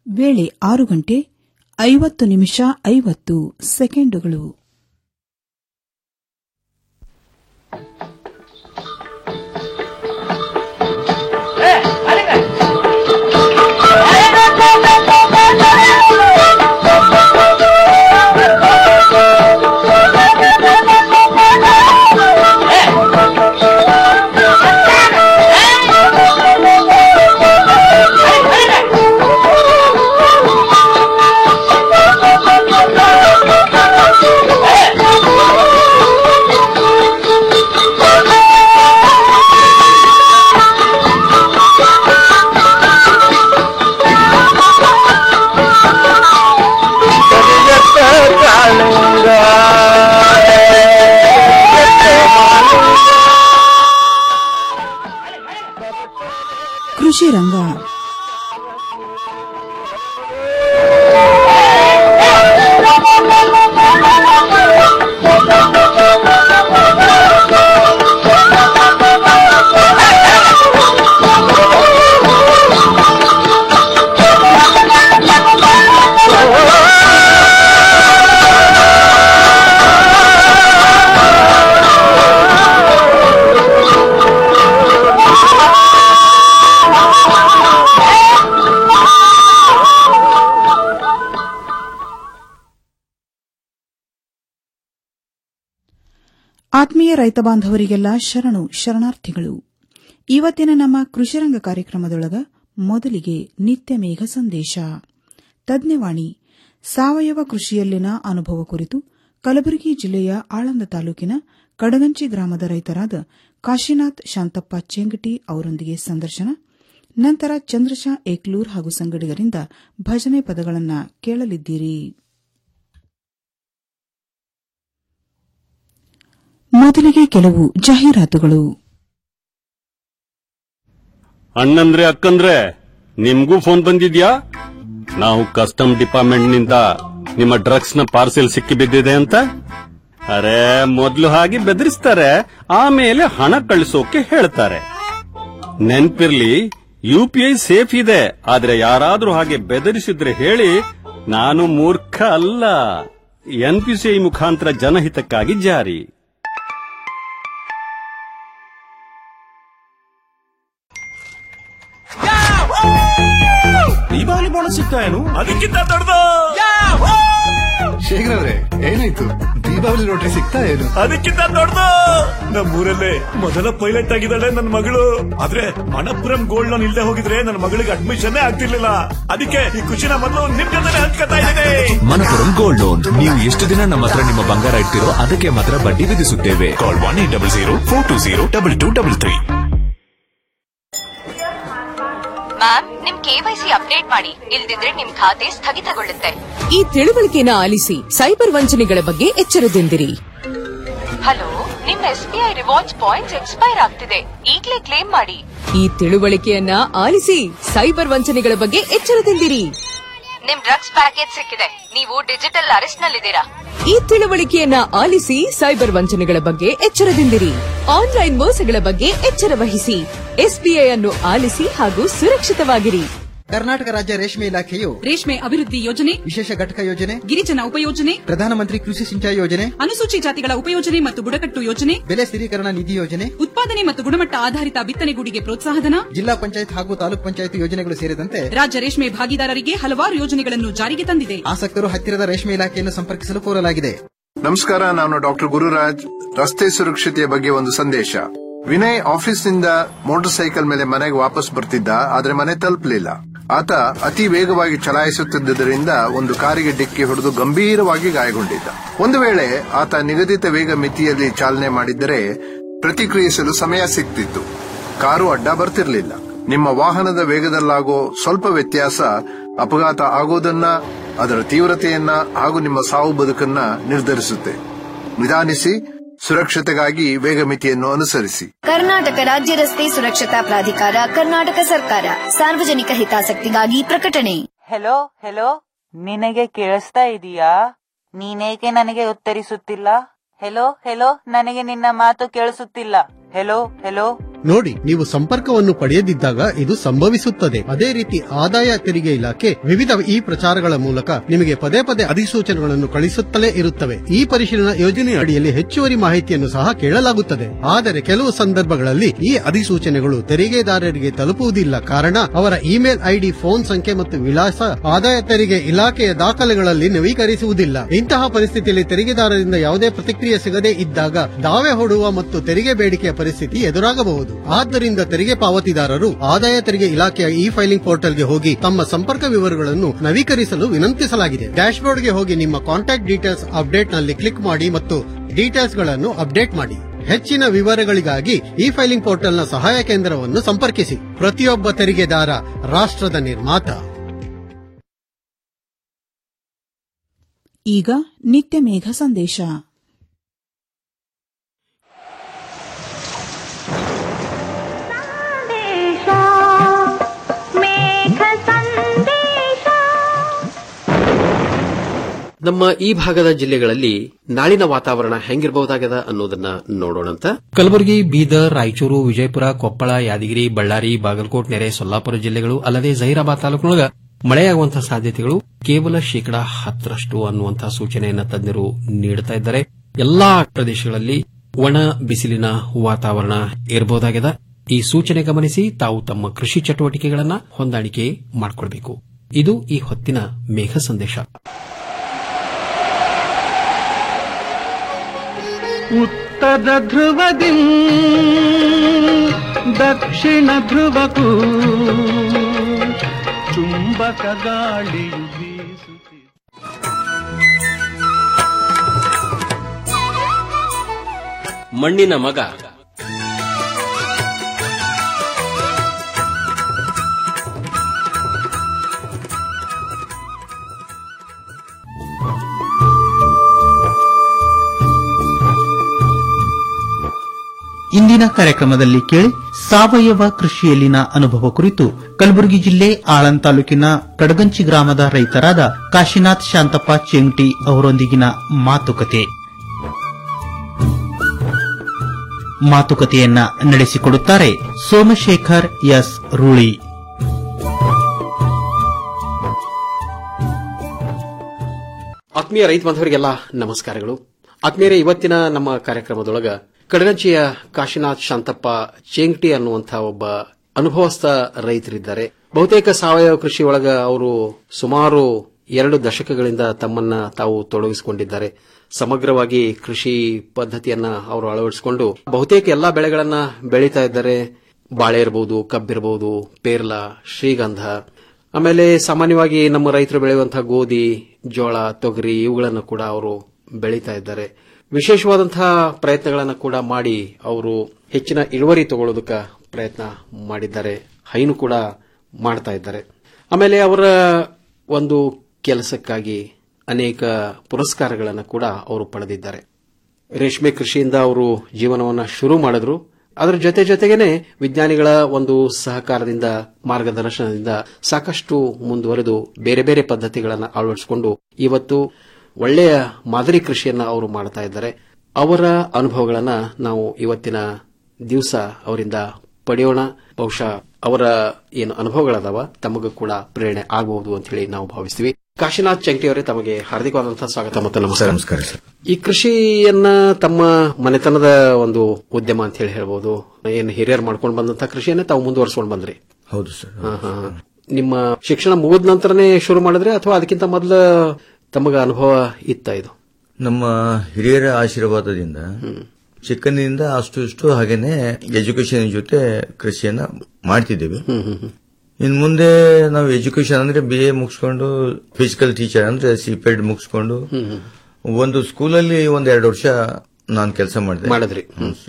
ವೇಳೆ ಆರು ಗಂಟೆ ಐವತ್ತು ನಿಮಿಷ ಐವತ್ತು ಸೆಕೆಂಡುಗಳು ಕೃಷಿ ರಂಗ ಆತ್ಮೀಯ ರೈತ ಬಾಂಧವರಿಗೆಲ್ಲ ಶರಣು ಶರಣಾರ್ಥಿಗಳು ಇವತ್ತಿನ ನಮ್ಮ ಕೃಷಿರಂಗ ಕಾರ್ಯಕ್ರಮದೊಳಗ ಮೊದಲಿಗೆ ನಿತ್ಯ ಮೇಘ ಸಂದೇಶ ತಜ್ಞವಾಣಿ ಸಾವಯವ ಕೃಷಿಯಲ್ಲಿನ ಅನುಭವ ಕುರಿತು ಕಲಬುರಗಿ ಜಿಲ್ಲೆಯ ಆಳಂದ ತಾಲೂಕಿನ ಕಡಗಂಚಿ ಗ್ರಾಮದ ರೈತರಾದ ಕಾಶಿನಾಥ್ ಶಾಂತಪ್ಪ ಚೇಂಗಟಿ ಅವರೊಂದಿಗೆ ಸಂದರ್ಶನ ನಂತರ ಚಂದ್ರಶಾ ಏಕ್ಲೂರ್ ಹಾಗೂ ಸಂಗಡಿಗರಿಂದ ಭಜನೆ ಪದಗಳನ್ನು ಕೇಳಲಿದ್ದೀರಿ ಮೊದಲಿಗೆ ಕೆಲವು ಜಾಹೀರಾತುಗಳು ಅಣ್ಣಂದ್ರೆ ಅಕ್ಕಂದ್ರೆ ನಿಮ್ಗೂ ಫೋನ್ ಬಂದಿದ್ಯಾ ನಾವು ಕಸ್ಟಮ್ ಡಿಪಾರ್ಟ್ಮೆಂಟ್ ನಿಂದ ನಿಮ್ಮ ಡ್ರಗ್ಸ್ ನ ಪಾರ್ಸೆಲ್ ಸಿಕ್ಕಿ ಬಿದ್ದಿದೆ ಅಂತ ಅರೆ ಮೊದ್ಲು ಹಾಗೆ ಬೆದರಿಸ್ತಾರೆ ಆಮೇಲೆ ಹಣ ಕಳಿಸೋಕೆ ಹೇಳ್ತಾರೆ ನೆನ್ಪಿರ್ಲಿ ಯು ಪಿ ಐ ಸೇಫ್ ಇದೆ ಆದ್ರೆ ಯಾರಾದ್ರೂ ಹಾಗೆ ಬೆದರಿಸಿದ್ರೆ ಹೇಳಿ ನಾನು ಮೂರ್ಖ ಅಲ್ಲ ಎನ್ ಪಿ ಸಿ ಐ ಮುಖಾಂತರ ಜನಹಿತಕ್ಕಾಗಿ ಜಾರಿ ದೀಪಾವಳಿ ಬೋನಸ್ ಸಿಗ್ತಾ ಏನು ಅದಕ್ಕಿಂತ ದೊಡ್ಡದು ಶೇಖರ್ ಅವ್ರೆ ಏನಾಯ್ತು ದೀಪಾವಳಿ ರೋಟ್ರಿ ಸಿಗ್ತಾ ಏನು ಅದಕ್ಕಿಂತ ದೊಡ್ಡದು ನಮ್ಮೂರಲ್ಲೇ ಮೊದಲ ಪೈಲಟ್ ಆಗಿದ್ದಾಳೆ ನನ್ನ ಮಗಳು ಆದ್ರೆ ಮಣಪುರಂ ಗೋಲ್ಡ್ ಲೋನ್ ಇಲ್ಲದೆ ಹೋಗಿದ್ರೆ ನನ್ನ ಮಗಳಿಗೆ ಅಡ್ಮಿಷನ್ ಆಗ್ತಿರ್ಲಿಲ್ಲ ಅದಕ್ಕೆ ಈ ಖುಷಿನ ಮೊದಲು ನಿಮ್ ಜೊತೆ ಹಂಚ್ಕೊತಾ ಇದ್ದೇನೆ ಮನಪುರಂ ಗೋಲ್ಡ್ ಲೋನ್ ನೀವು ಎಷ್ಟು ದಿನ ನಮ್ಮ ಹತ್ರ ನಿಮ್ಮ ಬಂಗಾರ ಇಡ್ತೀರೋ ಅದಕ್ಕೆ ಮಾತ್ರ ಬಡ್ಡಿ ವಿಧಿಸುತ್ತೇವೆ call one eight double zero four two zero double two double three ma'am ನಿಮ್ ಕೆವೈಸಿ ಅಪ್ಡೇಟ್ ಮಾಡಿ ಇಲ್ದಿದ್ರೆ ನಿಮ್ ಖಾತೆ ಸ್ಥಗಿತಗೊಳ್ಳುತ್ತೆ ಈ ತಿಳುವಳಿಕೆನ ಆಲಿಸಿ ಸೈಬರ್ ವಂಚನೆಗಳ ಬಗ್ಗೆ ಎಚ್ಚರದಿಂದಿರಿ ಹಲೋ ನಿಮ್ S B I rewards points expire ಆಗ್ತಿದೆ ಈಗ್ಲೇ ಕ್ಲೇಮ್ ಮಾಡಿ ಈ ತಿಳುವಳಿಕೆಯನ್ನ ಆಲಿಸಿ ಸೈಬರ್ ವಂಚನೆಗಳ ಬಗ್ಗೆ ಎಚ್ಚರದಿಂದಿರಿ ನಿಮ್ ಡ್ರಗ್ಸ್ ಪ್ಯಾಕೇಜ್ ಸಿಕ್ಕಿದೆ ನೀವು ಡಿಜಿಟಲ್ ಅರೆಸ್ಟ್ ನಲ್ಲಿದ್ದೀರಾ ಈ ತಿಳುವಳಿಕೆಯನ್ನ ಆಲಿಸಿ ಸೈಬರ್ ವಂಚನೆಗಳ ಬಗ್ಗೆ ಎಚ್ಚರದಿಂದಿರಿ ಆನ್ಲೈನ್ ಮೋಸಗಳ ಬಗ್ಗೆ ಎಚ್ಚರ ವಹಿಸಿ ಎಸ್ಬಿಐ ಅನ್ನು ಆಲಿಸಿ ಹಾಗೂ ಸುರಕ್ಷಿತವಾಗಿರಿ ಕರ್ನಾಟಕ ರಾಜ್ಯ ರೇಷ್ಮೆ ಇಲಾಖೆಯು ರೇಷ್ಮೆ ಅಭಿವೃದ್ಧಿ ಯೋಜನೆ ವಿಶೇಷ ಘಟಕ ಯೋಜನೆ ಗಿರಿಜನ ಉಪಯೋಜನೆ ಪ್ರಧಾನಮಂತ್ರಿ ಕೃಷಿ ಸಿಂಚಾಯಿ ಯೋಜನೆ ಅನುಸೂಚಿ ಜಾತಿಗಳ ಉಪಯೋಜನೆ ಮತ್ತು ಬುಡಕಟ್ಟು ಯೋಜನೆ ಬೆಲೆ ಸ್ಥಿರೀಕರಣ ನಿಧಿ ಯೋಜನೆ ಉತ್ಪಾದನೆ ಮತ್ತು ಗುಣಮಟ್ಟ ಆಧಾರಿತ ಬಿತ್ತನೆಗೂಡಿಗೆ ಪ್ರೋತ್ಸಾಹಧನ ಜಿಲ್ಲಾ ಪಂಚಾಯತ್ ಹಾಗೂ ತಾಲೂಕ್ ಪಂಚಾಯತ್ ಯೋಜನೆಗಳು ಸೇರಿದಂತೆ ರಾಜ್ಯ ರೇಷ್ಮೆ ಭಾಗಿದಾರರಿಗೆ ಹಲವಾರು ಯೋಜನೆಗಳನ್ನು ಜಾರಿಗೆ ತಂದಿದೆ ಆಸಕ್ತರು ಹತ್ತಿರದ ರೇಷ್ಮೆ ಇಲಾಖೆಯನ್ನು ಸಂಪರ್ಕಿಸಲು ಕೋರಲಾಗಿದೆ ನಮಸ್ಕಾರ ನಾನು ಡಾಕ್ಟರ್ ಗುರುರಾಜ್ ರಸ್ತೆ ಸುರಕ್ಷತೆಯ ಬಗ್ಗೆ ಒಂದು ಸಂದೇಶ ವಿನಯ್ ಆಫೀಸ್ನಿಂದ ಮೋಟಾರ್ ಸೈಕಲ್ ಮೇಲೆ ಮನೆಗೆ ವಾಪಸ್ ಬರ್ತಿದ್ದ ಆದ್ರೆ ಮನೆ ತಲುಪಲಿಲ್ಲ ಆತ ಅತಿ ವೇಗವಾಗಿ ಚಲಾಯಿಸುತ್ತಿದ್ದುದರಿಂದ ಒಂದು ಕಾರಿಗೆ ಡಿಕ್ಕಿ ಹೊಡೆದು ಗಂಭೀರವಾಗಿ ಗಾಯಗೊಂಡಿದ್ದ ಒಂದು ವೇಳೆ ಆತ ನಿಗದಿತ ವೇಗ ಮಿತಿಯಲ್ಲಿ ಚಾಲನೆ ಮಾಡಿದ್ದರೆ ಪ್ರತಿಕ್ರಿಯಿಸಲು ಸಮಯ ಸಿಗ್ತಿತ್ತು ಕಾರು ಅಡ್ಡ ಬರ್ತಿರ್ಲಿಲ್ಲ ನಿಮ್ಮ ವಾಹನದ ವೇಗದಲ್ಲಾಗೋ ಸ್ವಲ್ಪ ವ್ಯತ್ಯಾಸ ಅಪಘಾತ ಆಗೋದನ್ನ ಅದರ ತೀವ್ರತೆಯನ್ನ ಹಾಗೂ ನಿಮ್ಮ ಸಾವು ಬದುಕನ್ನ ನಿರ್ಧರಿಸುತ್ತೆ ನಿಧಾನಿಸಿ ಸುರಕ್ಷತೆಗಾಗಿ ವೇಗ ಮಿತಿಯನ್ನು ಅನುಸರಿಸಿ ಕರ್ನಾಟಕ ರಾಜ್ಯ ರಸ್ತೆ ಸುರಕ್ಷತಾ ಪ್ರಾಧಿಕಾರ ಕರ್ನಾಟಕ ಸರ್ಕಾರ ಸಾರ್ವಜನಿಕ ಹಿತಾಸಕ್ತಿಗಾಗಿ ಪ್ರಕಟಣೆ ಹೆಲೋ ಹೆಲೋ ನಿನಗೆ ಕೇಳಿಸ್ತಾ ಇದೀಯಾ ನೀನೇಕೆ ನನಗೆ ಉತ್ತರಿಸುತ್ತಿಲ್ಲ ಹೆಲೋ ಹೆಲೋ ನನಗೆ ನಿನ್ನ ಮಾತು ಕೇಳಿಸುತ್ತಿಲ್ಲ ಹೆಲೋ ಹೆಲೋ ನೋಡಿ ನೀವು ಸಂಪರ್ಕವನ್ನು ಪಡೆಯದಿದ್ದಾಗ ಇದು ಸಂಭವಿಸುತ್ತದೆ ಅದೇ ರೀತಿ ಆದಾಯ ತೆರಿಗೆ ಇಲಾಖೆ ವಿವಿಧ ಈ ಪ್ರಚಾರಗಳ ಮೂಲಕ ನಿಮಗೆ ಪದೇ ಪದೇ ಅಧಿಸೂಚನೆಗಳನ್ನು ಕಳಿಸುತ್ತಲೇ ಇರುತ್ತವೆ ಈ ಪರಿಶೀಲನಾ ಯೋಜನೆಯ ಅಡಿಯಲ್ಲಿ ಹೆಚ್ಚುವರಿ ಮಾಹಿತಿಯನ್ನು ಸಹ ಕೇಳಲಾಗುತ್ತದೆ ಆದರೆ ಕೆಲವು ಸಂದರ್ಭಗಳಲ್ಲಿ ಈ ಅಧಿಸೂಚನೆಗಳು ತೆರಿಗೆದಾರರಿಗೆ ತಲುಪುವುದಿಲ್ಲ ಕಾರಣ ಅವರ ಇಮೇಲ್ ಐಡಿ ಫೋನ್ ಸಂಖ್ಯೆ ಮತ್ತು ವಿಳಾಸ ಆದಾಯ ತೆರಿಗೆ ಇಲಾಖೆಯ ದಾಖಲೆಗಳಲ್ಲಿ ನವೀಕರಿಸುವುದಿಲ್ಲ ಇಂತಹ ಪರಿಸ್ಥಿತಿಯಲ್ಲಿ ತೆರಿಗೆದಾರರಿಂದ ಯಾವುದೇ ಪ್ರತಿಕ್ರಿಯೆ ಸಿಗದೇ ಇದ್ದಾಗ ದಾವೆ ಹೂಡುವ ಮತ್ತು ತೆರಿಗೆ ಬೇಡಿಕೆಯ ಪರಿಸ್ಥಿತಿ ಎದುರಾಗಬಹುದು ಆದ್ದರಿಂದ ತೆರಿಗೆ ಪಾವತಿದಾರರು ಆದಾಯ ತೆರಿಗೆ ಇಲಾಖೆಯ ಇ ಫೈಲಿಂಗ್ ಪೋರ್ಟಲ್ಗೆ ಹೋಗಿ ತಮ್ಮ ಸಂಪರ್ಕ ವಿವರಗಳನ್ನು ನವೀಕರಿಸಲು ವಿನಂತಿಸಲಾಗಿದೆ ಡ್ಯಾಶ್ಬೋರ್ಡ್ಗೆ ಹೋಗಿ ನಿಮ್ಮ ಕಾಂಟ್ಯಾಕ್ಟ್ ಡೀಟೇಲ್ಸ್ ಅಪ್ಡೇಟ್ ನಲ್ಲಿ ಕ್ಲಿಕ್ ಮಾಡಿ ಮತ್ತು ಡೀಟೇಲ್ಸ್ ಗಳನ್ನು ಅಪ್ಡೇಟ್ ಮಾಡಿ ಹೆಚ್ಚಿನ ವಿವರಗಳಿಗಾಗಿ ಇ ಫೈಲಿಂಗ್ ಪೋರ್ಟಲ್ನ ಸಹಾಯ ಕೇಂದ್ರವನ್ನು ಸಂಪರ್ಕಿಸಿ ಪ್ರತಿಯೊಬ್ಬ ತೆರಿಗೆದಾರ ರಾಷ್ಟ್ರದ ನಿರ್ಮಾತ ಈಗ ನಿತ್ಯ ಮೇಘ ಸಂದೇಶ ನಮ್ಮ ಈ ಭಾಗದ ಜಿಲ್ಲೆಗಳಲ್ಲಿ ನಾಳಿನ ವಾತಾವರಣ ಹೆಂಗಿರಬಹುದಾಗದ ಅನ್ನೋದನ್ನ ನೋಡೋಣಂತ ಕಲಬುರಗಿ ಬೀದರ್ ರಾಯಚೂರು ವಿಜಯಪುರ ಕೊಪ್ಪಳ ಯಾದಗಿರಿ ಬಳ್ಳಾರಿ ಬಾಗಲಕೋಟ್ ನೆರೆ ಸೊಲ್ಲಾಪುರ ಜಿಲ್ಲೆಗಳು ಅಲ್ಲದೆ ಜಹೀರಾಬಾದ್ ತಾಲೂಕಿನೊಳಗ ಮಳೆಯಾಗುವಂತಹ ಸಾಧ್ಯತೆಗಳು ಕೇವಲ ಶೇಕಡಾ ಹತ್ತರಷ್ಟು ಅನ್ನುವಂತಹ ಸೂಚನೆಯನ್ನ ತಜ್ಞರು ನೀಡುತ್ತಾ ಇದ್ದಾರೆ ಎಲ್ಲಾ ಪ್ರದೇಶಗಳಲ್ಲಿ ಒಣ ಬಿಸಿಲಿನ ವಾತಾವರಣ ಇರಬಹುದಾಗಿದೆ ಈ ಸೂಚನೆ ಗಮನಿಸಿ ತಾವು ತಮ್ಮ ಕೃಷಿ ಚಟುವಟಿಕೆಗಳನ್ನ ಹೊಂದಾಣಿಕೆ ಮಾಡಿಕೊಳ್ಬೇಕು ಇದು ಈ ಹೊತ್ತಿನ ಮೇಘ ಸಂದೇಶ ಉತ್ತರ ಧ್ರುವದಿ ದಕ್ಷಿಣ ಧ್ರುವಕ್ಕೂ ಚುಂಬಕ ಗಾಳಿಯು ಬೀಸುತ್ತಿದೆ ಮಣ್ಣಿನ ಮಗ ಇಂದಿನ ಕಾರ್ಯಕ್ರಮದಲ್ಲಿ ಕೇಳಿ ಸಾವಯವ ಕೃಷಿಯಲ್ಲಿನ ಅನುಭವ ಕುರಿತು ಕಲಬುರಗಿ ಜಿಲ್ಲೆ ಆಳಂದ್ ತಾಲೂಕಿನ ಕಡಗಂಚಿ ಗ್ರಾಮದ ರೈತರಾದ ಕಾಶಿನಾಥ್ ಶಾಂತಪ್ಪ ಚೆಂಗ್ಟಿ ಅವರೊಂದಿಗಿನ ಮಾತುಕತೆ ಮಾತುಕತೆಯನ್ನ ನಡೆಸಿಕೊಡುತ್ತಾರೆ ಸೋಮಶೇಖರ್ ಎಸ್ ರೂಳಿ ಆತ್ಮೀಯ ರೈತ ಬಾಂಧವರಿಗೆಲ್ಲ ನಮಸ್ಕಾರಗಳು ಆತ್ಮೀಯರೇ ಇವತ್ತಿನ ನಮ್ಮ ಕಾರ್ಯಕ್ರಮದೊಳಗ ಕಡಗಂಚಿಯ ಕಾಶಿನಾಥ್ ಶಾಂತಪ್ಪ ಚೇಂಗ್ಟಿ ಅನ್ನುವಂತಹ ಒಬ್ಬ ಅನುಭವಸ್ಥ ರೈತರಿದ್ದಾರೆ ಬಹುತೇಕ ಸಾವಯವ ಕೃಷಿ ಒಳಗ ಅವರು ಸುಮಾರು ಎರಡು ದಶಕಗಳಿಂದ ತಮ್ಮನ್ನ ತಾವು ತೊಡಗಿಸಿಕೊಂಡಿದ್ದಾರೆ ಸಮಗ್ರವಾಗಿ ಕೃಷಿ ಪದ್ಧತಿಯನ್ನ ಅವರು ಅಳವಡಿಸಿಕೊಂಡು ಬಹುತೇಕ ಎಲ್ಲಾ ಬೆಳೆಗಳನ್ನ ಬೆಳೀತಾ ಇದ್ದಾರೆ ಬಾಳೆ ಇರಬಹುದು ಕಬ್ಬಿರಬಹುದು ಪೇರ್ಲ ಶ್ರೀಗಂಧ ಆಮೇಲೆ ಸಾಮಾನ್ಯವಾಗಿ ನಮ್ಮ ರೈತರು ಬೆಳೆಯುವಂತಹ ಗೋಧಿ ಜೋಳ ತೊಗರಿ ಇವುಗಳನ್ನು ಕೂಡ ಅವರು ಬೆಳೀತಾ ಇದ್ದಾರೆ ವಿಶೇಷವಾದಂತಹ ಪ್ರಯತ್ನಗಳನ್ನು ಕೂಡ ಮಾಡಿ ಅವರು ಹೆಚ್ಚಿನ ಇಳುವರಿ ತಗೊಳ್ಳೋದಕ್ಕೆ ಪ್ರಯತ್ನ ಮಾಡಿದ್ದಾರೆ ಹೈನು ಕೂಡ ಮಾಡ್ತಾ ಇದ್ದಾರೆ ಆಮೇಲೆ ಅವರ ಒಂದು ಕೆಲಸಕ್ಕಾಗಿ ಅನೇಕ ಪುರಸ್ಕಾರಗಳನ್ನು ಕೂಡ ಅವರು ಪಡೆದಿದ್ದಾರೆ ರೇಷ್ಮೆ ಕೃಷಿಯಿಂದ ಅವರು ಜೀವನವನ್ನ ಶುರು ಮಾಡಿದ್ರು ಅದರ ಜೊತೆ ಜೊತೆಗೇನೆ ವಿಜ್ಞಾನಿಗಳ ಒಂದು ಸಹಕಾರದಿಂದ ಮಾರ್ಗದರ್ಶನದಿಂದ ಸಾಕಷ್ಟು ಮುಂದುವರೆದು ಬೇರೆ ಬೇರೆ ಪದ್ಧತಿಗಳನ್ನು ಅಳವಡಿಸಿಕೊಂಡು ಇವತ್ತು ಒಳ್ಳೆಯ ಮಾದರಿ ಕೃಷಿಯನ್ನ ಅವರು ಮಾಡ್ತಾ ಇದ್ದಾರೆ ಅವರ ಅನುಭವಗಳನ್ನ ನಾವು ಇವತ್ತಿನ ದಿವಸ ಅವರಿಂದ ಪಡೆಯೋಣ ಬಹುಶಃ ಅವರ ಏನು ಅನುಭವಗಳದಾವ ತಮಗೂ ಕೂಡ ಪ್ರೇರಣೆ ಆಗಬಹುದು ಅಂತ ಹೇಳಿ ನಾವು ಭಾವಿಸ್ತೀವಿ ಕಾಶಿನಾಥ್ ಚಂಟಿ ಅವರೇ ತಮಗೆ ಹಾರ್ದಿಕವಾದಂತಹ ಸ್ವಾಗತ ಮತ್ತು ನಮಸ್ಕಾರ ನಮಸ್ಕಾರ ಸರ್ ಈ ಕೃಷಿಯನ್ನ ತಮ್ಮ ಮನೆತನದ ಒಂದು ಉದ್ಯಮ ಅಂತ ಹೇಳಿ ಹೇಳ್ಬೋದು ಏನು ಹಿರಿಯರು ಮಾಡ್ಕೊಂಡು ಬಂದಂತ ಕೃಷಿಯನ್ನೇ ತಾವು ಮುಂದುವರ್ಸ್ಕೊಂಡು ಬಂದ್ರಿ ಹೌದು ಸರ್ ಹಾ, ಹಾ, ಹಾ. ನಿಮ್ಮ ಶಿಕ್ಷಣ ಮುಗಿದ ನಂತರನೇ ಶುರು ಮಾಡಿದ್ರೆ ಅಥವಾ ಅದಕ್ಕಿಂತ ಮೊದಲ ತಮಗ ಅನುಭವ ಇತ್ತ ಇದು ನಮ್ಮ ಹಿರಿಯರ ಆಶೀರ್ವಾದದಿಂದ ಚಿಕ್ಕಂದಿನಿಂದ ಅಷ್ಟು ಇಷ್ಟು ಹಾಗೇನೆ ಎಜುಕೇಶನ್ ಜೊತೆ ಕೃಷಿಯನ್ನ ಮಾಡ್ತಿದ್ದೇವೆ ಇನ್ ಮುಂದೆ ನಾವು ಎಜುಕೇಶನ್ ಅಂದ್ರೆ ಬಿ ಎ ಮುಗಿಸ್ಕೊಂಡು ಫಿಸಿಕಲ್ ಟೀಚರ್ ಅಂದ್ರೆ ಸಿಪೆಡ್ ಮುಗಿಸ್ಕೊಂಡು ಒಂದು ಸ್ಕೂಲಲ್ಲಿ ಒಂದ್ ಎರಡು ವರ್ಷ ನಾನು ಕೆಲಸ ಮಾಡಿದೆ ಮಾಡಿದ್ರಿ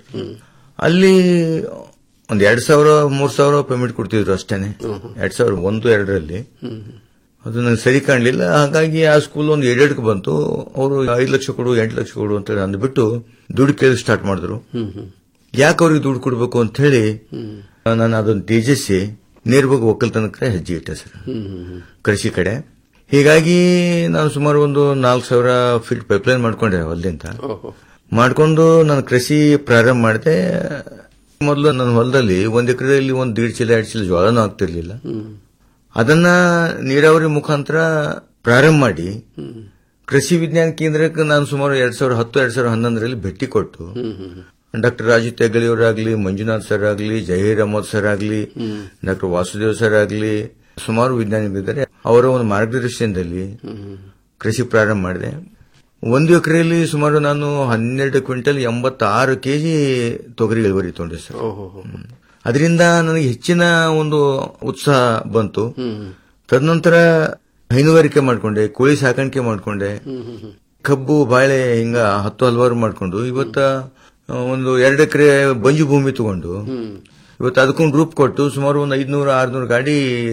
ಅಲ್ಲಿ ಒಂದ್ ಎರಡ್ ಸಾವಿರ ಮೂರ್ ಸಾವಿರ ಪೇಮೆಂಟ್ ಕೊಡ್ತಿದ್ರು ಅಷ್ಟೇನೆ ಎರಡ್ ಸಾವಿರ ಒಂದು ಎರಡರಲ್ಲಿ ಅದು ನಂಗೆ ಸರಿ ಕಾಣಲಿಲ್ಲ ಹಾಗಾಗಿ ಆ ಸ್ಕೂಲ್ ಒಂದು ಎರಡೆರಡಕ್ಕೆ ಬಂತು ಅವರು ಐದು ಲಕ್ಷ ಕೊಡು ಎಂಟು ಲಕ್ಷ ಕೊಡು ಅಂತ ಹೇಳಿ ಅಂದ್ಬಿಟ್ಟು ದುಡ್ಡು ಕೇಳಿ ಸ್ಟಾರ್ಟ್ ಮಾಡಿದ್ರು ಯಾಕೆ ಅವ್ರಿಗೆ ದುಡ್ಡು ಕೊಡಬೇಕು ಅಂತ ಹೇಳಿ ನಾನು ಅದನ್ನು ತ್ಯಜಿಸಿ ನೇರವಾಗಿ ಒಕ್ಕಲ್ತನಕ್ಕೆ ಹೆಜ್ಜೆ ಇಟ್ಟೆ ಸರ್ ಕೃಷಿ ಕಡೆ ಹೀಗಾಗಿ ನಾನು ಸುಮಾರು ಒಂದು ನಾಲ್ಕು ಸಾವಿರ ಫೀಟ್ ಪೈಪ್ಲೈನ್ ಮಾಡ್ಕೊಂಡೆ ಹೊಲದಿಂದ ಮಾಡ್ಕೊಂಡು ನಾನು ಕೃಷಿ ಪ್ರಾರಂಭ ಮಾಡಿದೆ ಮೊದಲು ನನ್ನ ಹೊಲದಲ್ಲಿ ಒಂದ್ ಎಕರೆಯಲ್ಲಿ ಒಂದ್ ದೀಡ್ ಚೀಲ ಎರಡು ಚೀಲ ಜೋಳನೂ ಆಗ್ತಿರ್ಲಿಲ್ಲ ಅದನ್ನ ನೀರಾವರಿ ಮುಖಾಂತರ ಪ್ರಾರಂಭ ಮಾಡಿ ಕೃಷಿ ವಿಜ್ಞಾನ ಕೇಂದ್ರಕ್ಕೆ ನಾನು ಸುಮಾರು ಎರಡ್ ಸಾವಿರದ ಹತ್ತು ಎರಡ್ ಸಾವಿರದ ಹನ್ನೊಂದರಲ್ಲಿ ಭೇಟಿ ಕೊಟ್ಟು ಡಾಕ್ಟರ್ ರಾಜು ತೆಗಲಿಯವರಾಗ್ಲಿ ಮಂಜುನಾಥ್ ಸರ್ ಆಗ್ಲಿ ಜಹೀರ್ ಅಹಮದ್ ಸರ್ ಆಗ್ಲಿ ಡಾಕ್ಟರ್ ವಾಸುದೇವ್ ಸರ್ ಆಗ್ಲಿ ಸುಮಾರು ವಿಜ್ಞಾನಿಗಳಿದ್ದಾರೆ ಅವರ ಒಂದು ಮಾರ್ಗದರ್ಶನದಲ್ಲಿ ಕೃಷಿ ಪ್ರಾರಂಭ ಮಾಡಿದೆ ಒಂದು ಎಕರೆಯಲ್ಲಿ ಸುಮಾರು ನಾನು ಹನ್ನೆರಡು ಕ್ವಿಂಟಲ್ ಎಂಬತ್ತಾರು ಕೆಜಿ ತೊಗರಿ ಇಳುವರಿ ತೊಗೊಂಡೆ ಸರ್ ಅದರಿಂದ ನನಗೆ ಹೆಚ್ಚಿನ ಒಂದು ಉತ್ಸಾಹ ಬಂತು ತದನಂತರ ಹೈನುಗಾರಿಕೆ ಮಾಡ್ಕೊಂಡೆ ಕೋಳಿ ಸಾಕಾಣಿಕೆ ಮಾಡ್ಕೊಂಡೆ ಕಬ್ಬು ಬಾಳೆ ಹಿಂಗ ಹತ್ತು ಹಲವಾರು ಮಾಡ್ಕೊಂಡು ಇವತ್ತ ಆ, ಒಂದು ಎರಡು ಎಕರೆ ಬಂಜು ಭೂಮಿ ತಗೊಂಡು ಇವತ್ತು ಅದಕ್ಕೊಂದು ಗ್ರೂಪ್ ಕೊಟ್ಟು ಸುಮಾರು ಒಂದು ಐದ್ನೂರು ಆರ್ನೂರು ಗಾಡಿ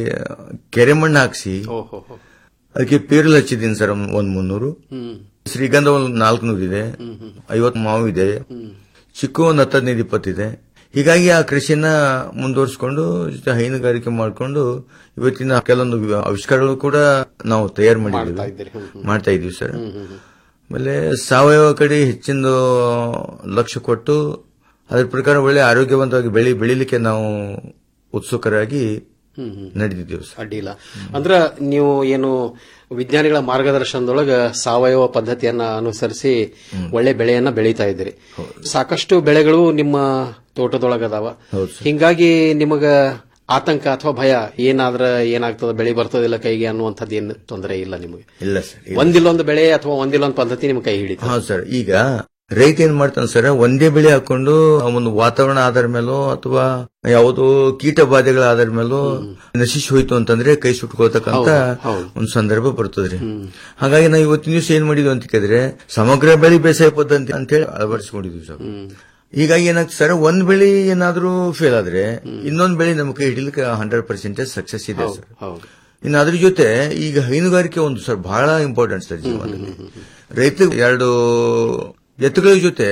ಕೆರೆ ಮಣ್ಣು ಹಾಕ್ಸಿ ಅದಕ್ಕೆ ಪೇರಲ್ ಹಚ್ಚಿದ್ದೀನಿ ಸರ್ ಒಂದ್ ಮುನ್ನೂರು ಶ್ರೀಗಂಧ ಒಂದು ನಾಲ್ಕುನೂರು ಇದೆ ಐವತ್ತು ಮಾವು ಇದೆ ಚಿಕ್ಕು ಒಂದು ಹತ್ತು ಹದಿನೈದು ಇಪ್ಪತ್ತಿದೆ ಹೀಗಾಗಿ ಆ ಕೃಷಿಯನ್ನ ಮುಂದುವರಿಸಿಕೊಂಡು ಜೊತೆ ಹೈನುಗಾರಿಕೆ ಮಾಡಿಕೊಂಡು ಇವತ್ತಿನ ಕೆಲವೊಂದು ಆವಿಷ್ಕಾರಗಳು ಕೂಡ ನಾವು ತಯಾರು ಮಾಡಿದ್ದೀವಿ ಮಾಡ್ತಾ ಇದೀವಿ ಸರ್ ಆಮೇಲೆ ಸಾವಯವ ಕಡೆ ಹೆಚ್ಚಿನ ಲಕ್ಷ್ಯ ಕೊಟ್ಟು ಅದ್ರ ಪ್ರಕಾರ ಒಳ್ಳೆ ಆರೋಗ್ಯವಂತವಾಗಿ ಬೆಳಿ ಬೆಳಿಲಿಕ್ಕೆ ನಾವು ಉತ್ಸುಕರಾಗಿ ನಡೆದಿದ್ದೇವೆ ಸರ್ ಅಡ್ಡಿಲ್ಲ ಅಂದ್ರ ನೀವು ಏನು ವಿಜ್ಞಾನಿಗಳ ಮಾರ್ಗದರ್ಶನದೊಳಗ ಸಾವಯವ ಪದ್ಧತಿಯನ್ನ ಅನುಸರಿಸಿ ಒಳ್ಳೆ ಬೆಳೆಯನ್ನ ಬೆಳೀತಾ ಇದ್ದೀರಿ ಸಾಕಷ್ಟು ಬೆಳೆಗಳು ನಿಮ್ಮ ತೋಟದೊಳಗದಾವ ಹಿಂಗಾಗಿ ನಿಮಗ ಆತಂಕ ಅಥವಾ ಭಯ ಏನಾದ್ರ ಏನಾಗ್ತದ ಬೆಳೆ ಬರ್ತದಿಲ್ಲ ಕೈಗೆ ಅನ್ನುವಂಥದ್ದು ಏನು ತೊಂದರೆ ಇಲ್ಲ ನಿಮಗೆ ಇಲ್ಲ ಸರ್ ಒಂದಿಲ್ಲೊಂದು ಬೆಳೆ ಅಥವಾ ಒಂದಿಲ್ಲೊಂದು ಪದ್ಧತಿ ನಿಮ್ ಕೈ ಹಿಡಿತ ಹೌದು ಸರ್ ಈಗ ರೈತ ಏನ್ ಮಾಡ್ತಾನೆ ಸರ್ ಒಂದೇ ಬೆಳೆ ಹಾಕೊಂಡು ಆ ಒಂದು ವಾತಾವರಣ ಆಧಾರ ಮೇಲೋ ಅಥವಾ ಯಾವುದೋ ಕೀಟ ಬಾಧೆಗಳ ಆಧಾರ ಮೇಲೋ ನಶಿಸಿ ಹೋಯ್ತು ಅಂತಂದ್ರೆ ಕೈ ಸುಟ್ಕೋತಕ್ಕಂತ ಹೌದು, ಹೌದು. ಒಂದು ಸಂದರ್ಭ ಬರ್ತದ್ರಿ ಹಾಗಾಗಿ ನಾವು ಇವತ್ತಿನ ದಿವಸ ಏನ್ ಮಾಡಿದ್ವಿ ಅಂತ ಕೇಳಿದ್ರೆ ಸಮಗ್ರ ಬೆಳೆ ಬೇಸಾಯ ಪದ್ಧತಿ ಅಂತ ಹೇಳಿ ಅಳವಡಿಸಿಕೊಂಡಿದ್ವಿ ಸರ್ ಹೀಗಾಗಿ ಏನಾಗ್ತದೆ ಸರ್ ಒಂದ್ ಬೆಳೆ ಏನಾದ್ರೂ ಫೇಲ್ ಆದ್ರೆ ಇನ್ನೊಂದ್ ಬೆಳೆ ನಮ್ಮ ಕೈ ಹಿಡಿಲಿಕ್ಕೆ ಹಂಡ್ರೆಡ್ ಪರ್ಸೆಂಟೇಜ್ ಸಕ್ಸಸ್ ಇದೆ ಸರ್ ಹೌದು ಇನ್ನು ಅದ್ರ ಜೊತೆ ಈಗ ಹೈನುಗಾರಿಕೆ ಒಂದು ಸರ್ ಬಹಳ ಇಂಪಾರ್ಟೆಂಟ್ ಸರ್ ಜೀವನದಲ್ಲಿ ರೈತ ಎರಡು ಎತ್ತುಗಳ ಜೊತೆ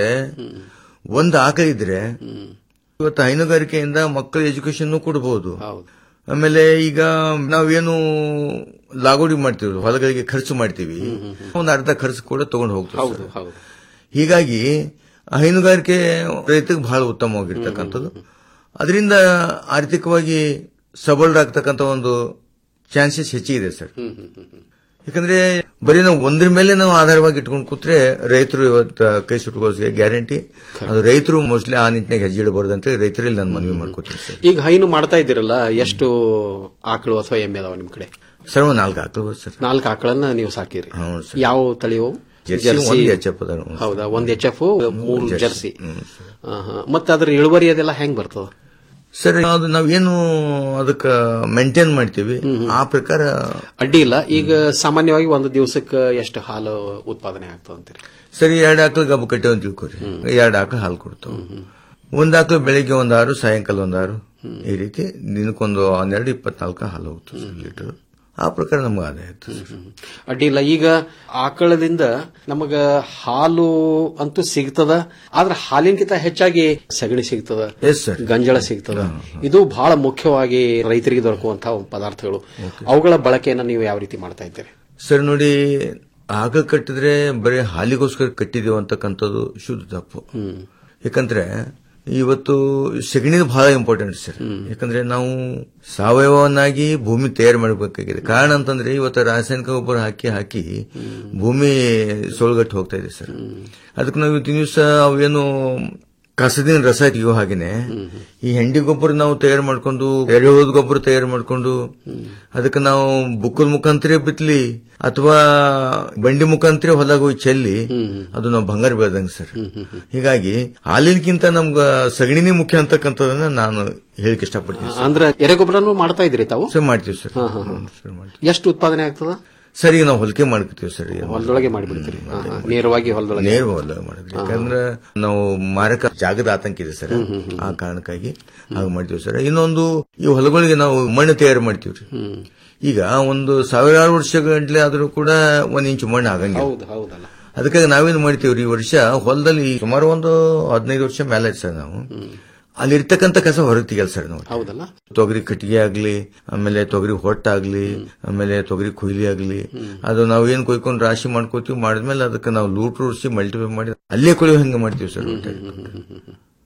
ಒಂದು ಆಕಳಿದ್ರೆ ಇವತ್ತು ಹೈನುಗಾರಿಕೆಯಿಂದ ಮಕ್ಕಳ ಎಜುಕೇಶನ್ ಕೊಡಬಹುದು ಆಮೇಲೆ ಈಗ ನಾವೇನು ಲಾಗೋಡಿ ಮಾಡ್ತೀವಿ ಹೊಲಗಳಿಗೆ ಖರ್ಚು ಮಾಡ್ತೀವಿ ಒಂದು ಅರ್ಧ ಖರ್ಚು ಕೂಡ ತಗೊಂಡು ಹೋಗ್ತೀವಿ ಹೌದು ಸರ್. ಹೌದು ಹೀಗಾಗಿ ಹೈನುಗಾರಿಕೆ ರೈತಗೆ ಬಹಳ ಉತ್ತಮವಾಗಿರ್ತಕ್ಕಂಥದ್ದು ಅದರಿಂದ ಆರ್ಥಿಕವಾಗಿ ಸಬಲರಾಗ್ತಕ್ಕಂಥ ಒಂದು ಚಾನ್ಸಸ್ ಹೆಚ್ಚಿಗಿದೆ ಸರ್ ಯಾಕಂದ್ರೆ ಬರೀ ನಾವು ಒಂದ್ರ ಮೇಲೆ ನಾವು ಆಧಾರವಾಗಿ ಇಟ್ಕೊಂಡು ಕೂತ್ರೆ ರೈತರು ಇವತ್ತು ಕೈ ಸುಟ್ಕೋಸಿಗೆ ಗ್ಯಾರಂಟಿ ಅದು ರೈತರು ಮೋಸ್ಟ್ಲಿ ಆ ನಿಟ್ಟಿನಾಗ ಹೆಜ್ಜೆ ಇಡಬಾರ್ದು ಅಂತ ರೈತರಲ್ಲಿ ನಾನು ಮನವಿ ಮಾಡ್ಕೋತೀನಿ ಸರ್ ಈಗ ಹೈನು ಮಾಡ್ತಾ ಇದ್ದೀರಲ್ಲ ಎಷ್ಟು ಆಕಳು ಅಥವಾ ಎಮ್ಮೆ ಅದಾವ ನಿಮ್ ಕಡೆ ಸರ್ ಒಂದು ನಾಲ್ಕು ಹಾಕಬಹುದು ಸರ್ ನಾಲ್ಕು ಆಕಳನ್ನ ನೀವು ಸಾಕಿರಿ ಹೌದು ಸರ್. ಯಾವ ತಳಿಯೋ ಜರ್ಸಿ, ಒಂದು HF ಅದಾವ. ಹೌದಾ ಒಂದ್ ಎಚ್ ಎಫ್ ಮೂರು ಜರ್ಸಿ. ಜರ್ಸಿ ಮತ್ತೆ ಅದ್ರ ಇಳುವರಿ ಅದೆಲ್ಲ ಹೆಂಗ್ ಬರ್ತದ ಸರ್ ಅದು ನಾವೇನು ಅದಕ್ಕೆ ಮೇಂಟೈನ್ ಮಾಡ್ತೀವಿ ಆ ಪ್ರಕಾರ ಅಡ್ಡಿ ಇಲ್ಲ ಈಗ ಸಾಮಾನ್ಯವಾಗಿ ಒಂದು ದಿವಸಕ್ಕೆ ಎಷ್ಟು ಹಾಲು ಉತ್ಪಾದನೆ ಆಗ್ತದೆ ಅಂತೀರಿ ಸರಿ ಎರಡು ಆಕಳು ಗಬ್ಬು ಕಟ್ಟೆ ಅಂತ ತಿಳ್ಕೊರಿ ಎರಡು ಆಕಳು ಹಾಲು ಕೊಡ್ತಾವ ಒಂದ್ ಆಕಳು ಬೆಳಿಗ್ಗೆ ಒಂದ್ ಆರು ಸಾಯಂಕಾಲ ಒಂದ್ ಆರು ಈ ರೀತಿ ದಿನಕ್ಕೊಂದು ಹನ್ನೆರಡು ಇಪ್ಪತ್ನಾಲ್ಕು ಹಾಲು ಹೋಗ್ತದೆ ಸರ್ ಲೀಟರ್ ಆ ಪ್ರಕಾರ ನಮ್ಗೆ ಆದಾಯ ಆಗ್ತದೆ ಸರ್ ಅಡ್ಡಿ ಇಲ್ಲ ಈಗ ಆಕಳದಿಂದ ನಮಗ ಹಾಲು ಅಂತೂ ಸಿಗ್ತದ ಆದ್ರೆ ಹಾಲಿನಕಿಂತ ಹೆಚ್ಚಾಗಿ ಸಗಣಿ ಸಿಗ್ತದ ಎಸ್ ಸರ್ ಗಂಜಳ ಸಿಗ್ತದ ಇದು ಬಹಳ ಮುಖ್ಯವಾಗಿ ರೈತರಿಗೆ ದೊರಕುವಂತಹ ಪದಾರ್ಥಗಳು ಅವುಗಳ ಬಳಕೆಯನ್ನ ನೀವು ಯಾವ ರೀತಿ ಮಾಡ್ತಾ ಇದ್ದೀರಿ ಸರ್ ನೋಡಿ ಆಗ ಕಟ್ಟಿದ್ರೆ ಬರೀ ಹಾಲಿಗೋಸ್ಕರ ಕಟ್ಟಿದೀವಿ ಅಂತಕ್ಕಂಥದ್ದು ಶುದ್ಧ ತಪ್ಪು ಯಾಕಂದ್ರೆ ಇವತ್ತು ಸೆಗಣಿದು ಬಹಳ ಇಂಪಾರ್ಟೆಂಟ್ ಸರ್ ಯಾಕಂದ್ರೆ ನಾವು ಸಾವಯವನ್ನಾಗಿ ಭೂಮಿ ತಯಾರು ಮಾಡಬೇಕಾಗಿದೆ ಕಾರಣ ಅಂತಂದ್ರೆ ಇವತ್ತು ರಾಸಾಯನಿಕ ಗೊಬ್ಬರ ಹಾಕಿ ಹಾಕಿ ಭೂಮಿ ಸೋಳ್ಗಟ್ಟು ಹೋಗ್ತಾ ಇದೆ ಸರ್ ಅದಕ್ಕೆ ನಾವು ಇವತ್ತಿನ ದಿವಸ ಅವೇನು ಕಸದಿನ ರಸ ತೆಗೆಯೋ ಹಾಗೇನೆ ಈ ಹೆಂಡಿ ಗೊಬ್ಬರ ನಾವು ತಯಾರು ಮಾಡ್ಕೊಂಡು ಎರೆಹುಳದ ಗೊಬ್ಬರ ತಯಾರು ಮಾಡ್ಕೊಂಡು ಅದಕ್ಕೆ ನಾವು ಬುಕ್ಕದ ಮುಖಾಂತರ ಬಿತ್ಲಿ ಅಥವಾ ಬಂಡಿ ಮುಖಾಂತರ ಹೊಲಗ ಹೋಗಿ ಚೆಲ್ಲಿ ಅದು ನಾವು ಬಂಗಾರ ಬೆಳೆದಂಗ ಸರ್ ಹೀಗಾಗಿ ಹಾಲಿನಕ್ಕಿಂತ ನಮ್ಗ ಸಗಣಿನೇ ಮುಖ್ಯ ಅಂತಕ್ಕಂಥದನ್ನ ನಾನು ಹೇಳಿಕ್ ಇಷ್ಟಪಡ್ತೀನಿ ಸರ್. ಅಂದ್ರೆ ಎರೆಗೊಬ್ಬರನು ಮಾಡ್ತಾ ಇದ್ರಿ ತಾವು ಸರ್ ಮಾಡ್ತೀವಿ ಸರ್ ಹಾ, ಹಾ, ಹಾ. ಹ್ಮ್, ಸರ್ ಮಾಡ್ತೀವಿ ಎಷ್ಟು ಉತ್ಪಾದನೆ ಆಗ್ತದ ಸರ್ ಈಗ ನಾವು ಹೊಲಿಕೆ ಮಾಡ್ಕೊತೀವಿ ಸರ್ ಈಗ. ಹೊಲದೊಳಗೆ ಮಾಡಿಬಿಡ್ತೀರಿ ಹಾ, ಹಾ. ನೇರವಾಗಿ ಹೊಲದೊಳಗೆ ನೇರ ಹೊಲದಾಗ ಮಾಡಿದ್ವಿ ಯಾಕಂದ್ರೆ ನಾವು ಮಾರಕ ಜಾಗದ ಆತಂಕ ಇದೆ ಸರ್ ಆ ಕಾರಣಕ್ಕಾಗಿ ಹಾಗೆ ಮಾಡ್ತೀವಿ ಸರ್ ಇನ್ನೊಂದು ಈ ಹೊಲಗಳಿಗೆ ನಾವು ಮಣ್ಣು ತಯಾರು ಮಾಡ್ತೀವಿ ಈಗ ಒಂದು ಸಾವಿರಾರು ವರ್ಷಗಂಟ್ಲೆ ಆದ್ರೂ ಕೂಡ ಒಂದ್ ಇಂಚು ಮಣ್ಣು ಆಗಂಗಿಲ್ಲ ಹೌದು ಹೌದಲ್ಲ ಅದಕ್ಕಾಗಿ ನಾವೇನ್ ಮಾಡ್ತೀವ್ರಿ ಈ ವರ್ಷ ಹೊಲದಲ್ಲಿ ಸುಮಾರು ಒಂದು ಹದಿನೈದು ವರ್ಷ ಮೇಲೆ ಆಯ್ತು ಸರ್ ನಾವು ಅಲ್ಲಿ ಇರ್ತಕ್ಕಂಥ ಕಸ ಹೊರಗೆ ತೆಗಿಯಲ್ಲ ಸರ್ ನಾವು ಹೌದಲ್ಲ ತೊಗರಿ ಕಟ್ಟಿಗೆ ಆಗ್ಲಿ ಆಮೇಲೆ ತೊಗರಿ ಹೊಟ್ಟಾಗ್ಲಿ ಆಮೇಲೆ ತೊಗರಿ ಕೊಯ್ಲಿ ಆಗ್ಲಿ ಅದು ನಾವು ಏನ್ ಕೊಯ್ಕೊಂಡು ರಾಶಿ ಮಾಡ್ಕೋತೀವಿ ಮಾಡಿದ್ಮೇಲೆ ಅದಕ್ಕೆ ನಾವು ಲೂಟ್ ರೂಡ್ಸಿ ಮಲ್ಟಿಫೈ ಮಾಡಿ ಅಲ್ಲೇ ಕೊಯ್ಯೋ ಹಂಗೆ ಮಾಡ್ತೀವಿ ಸರ್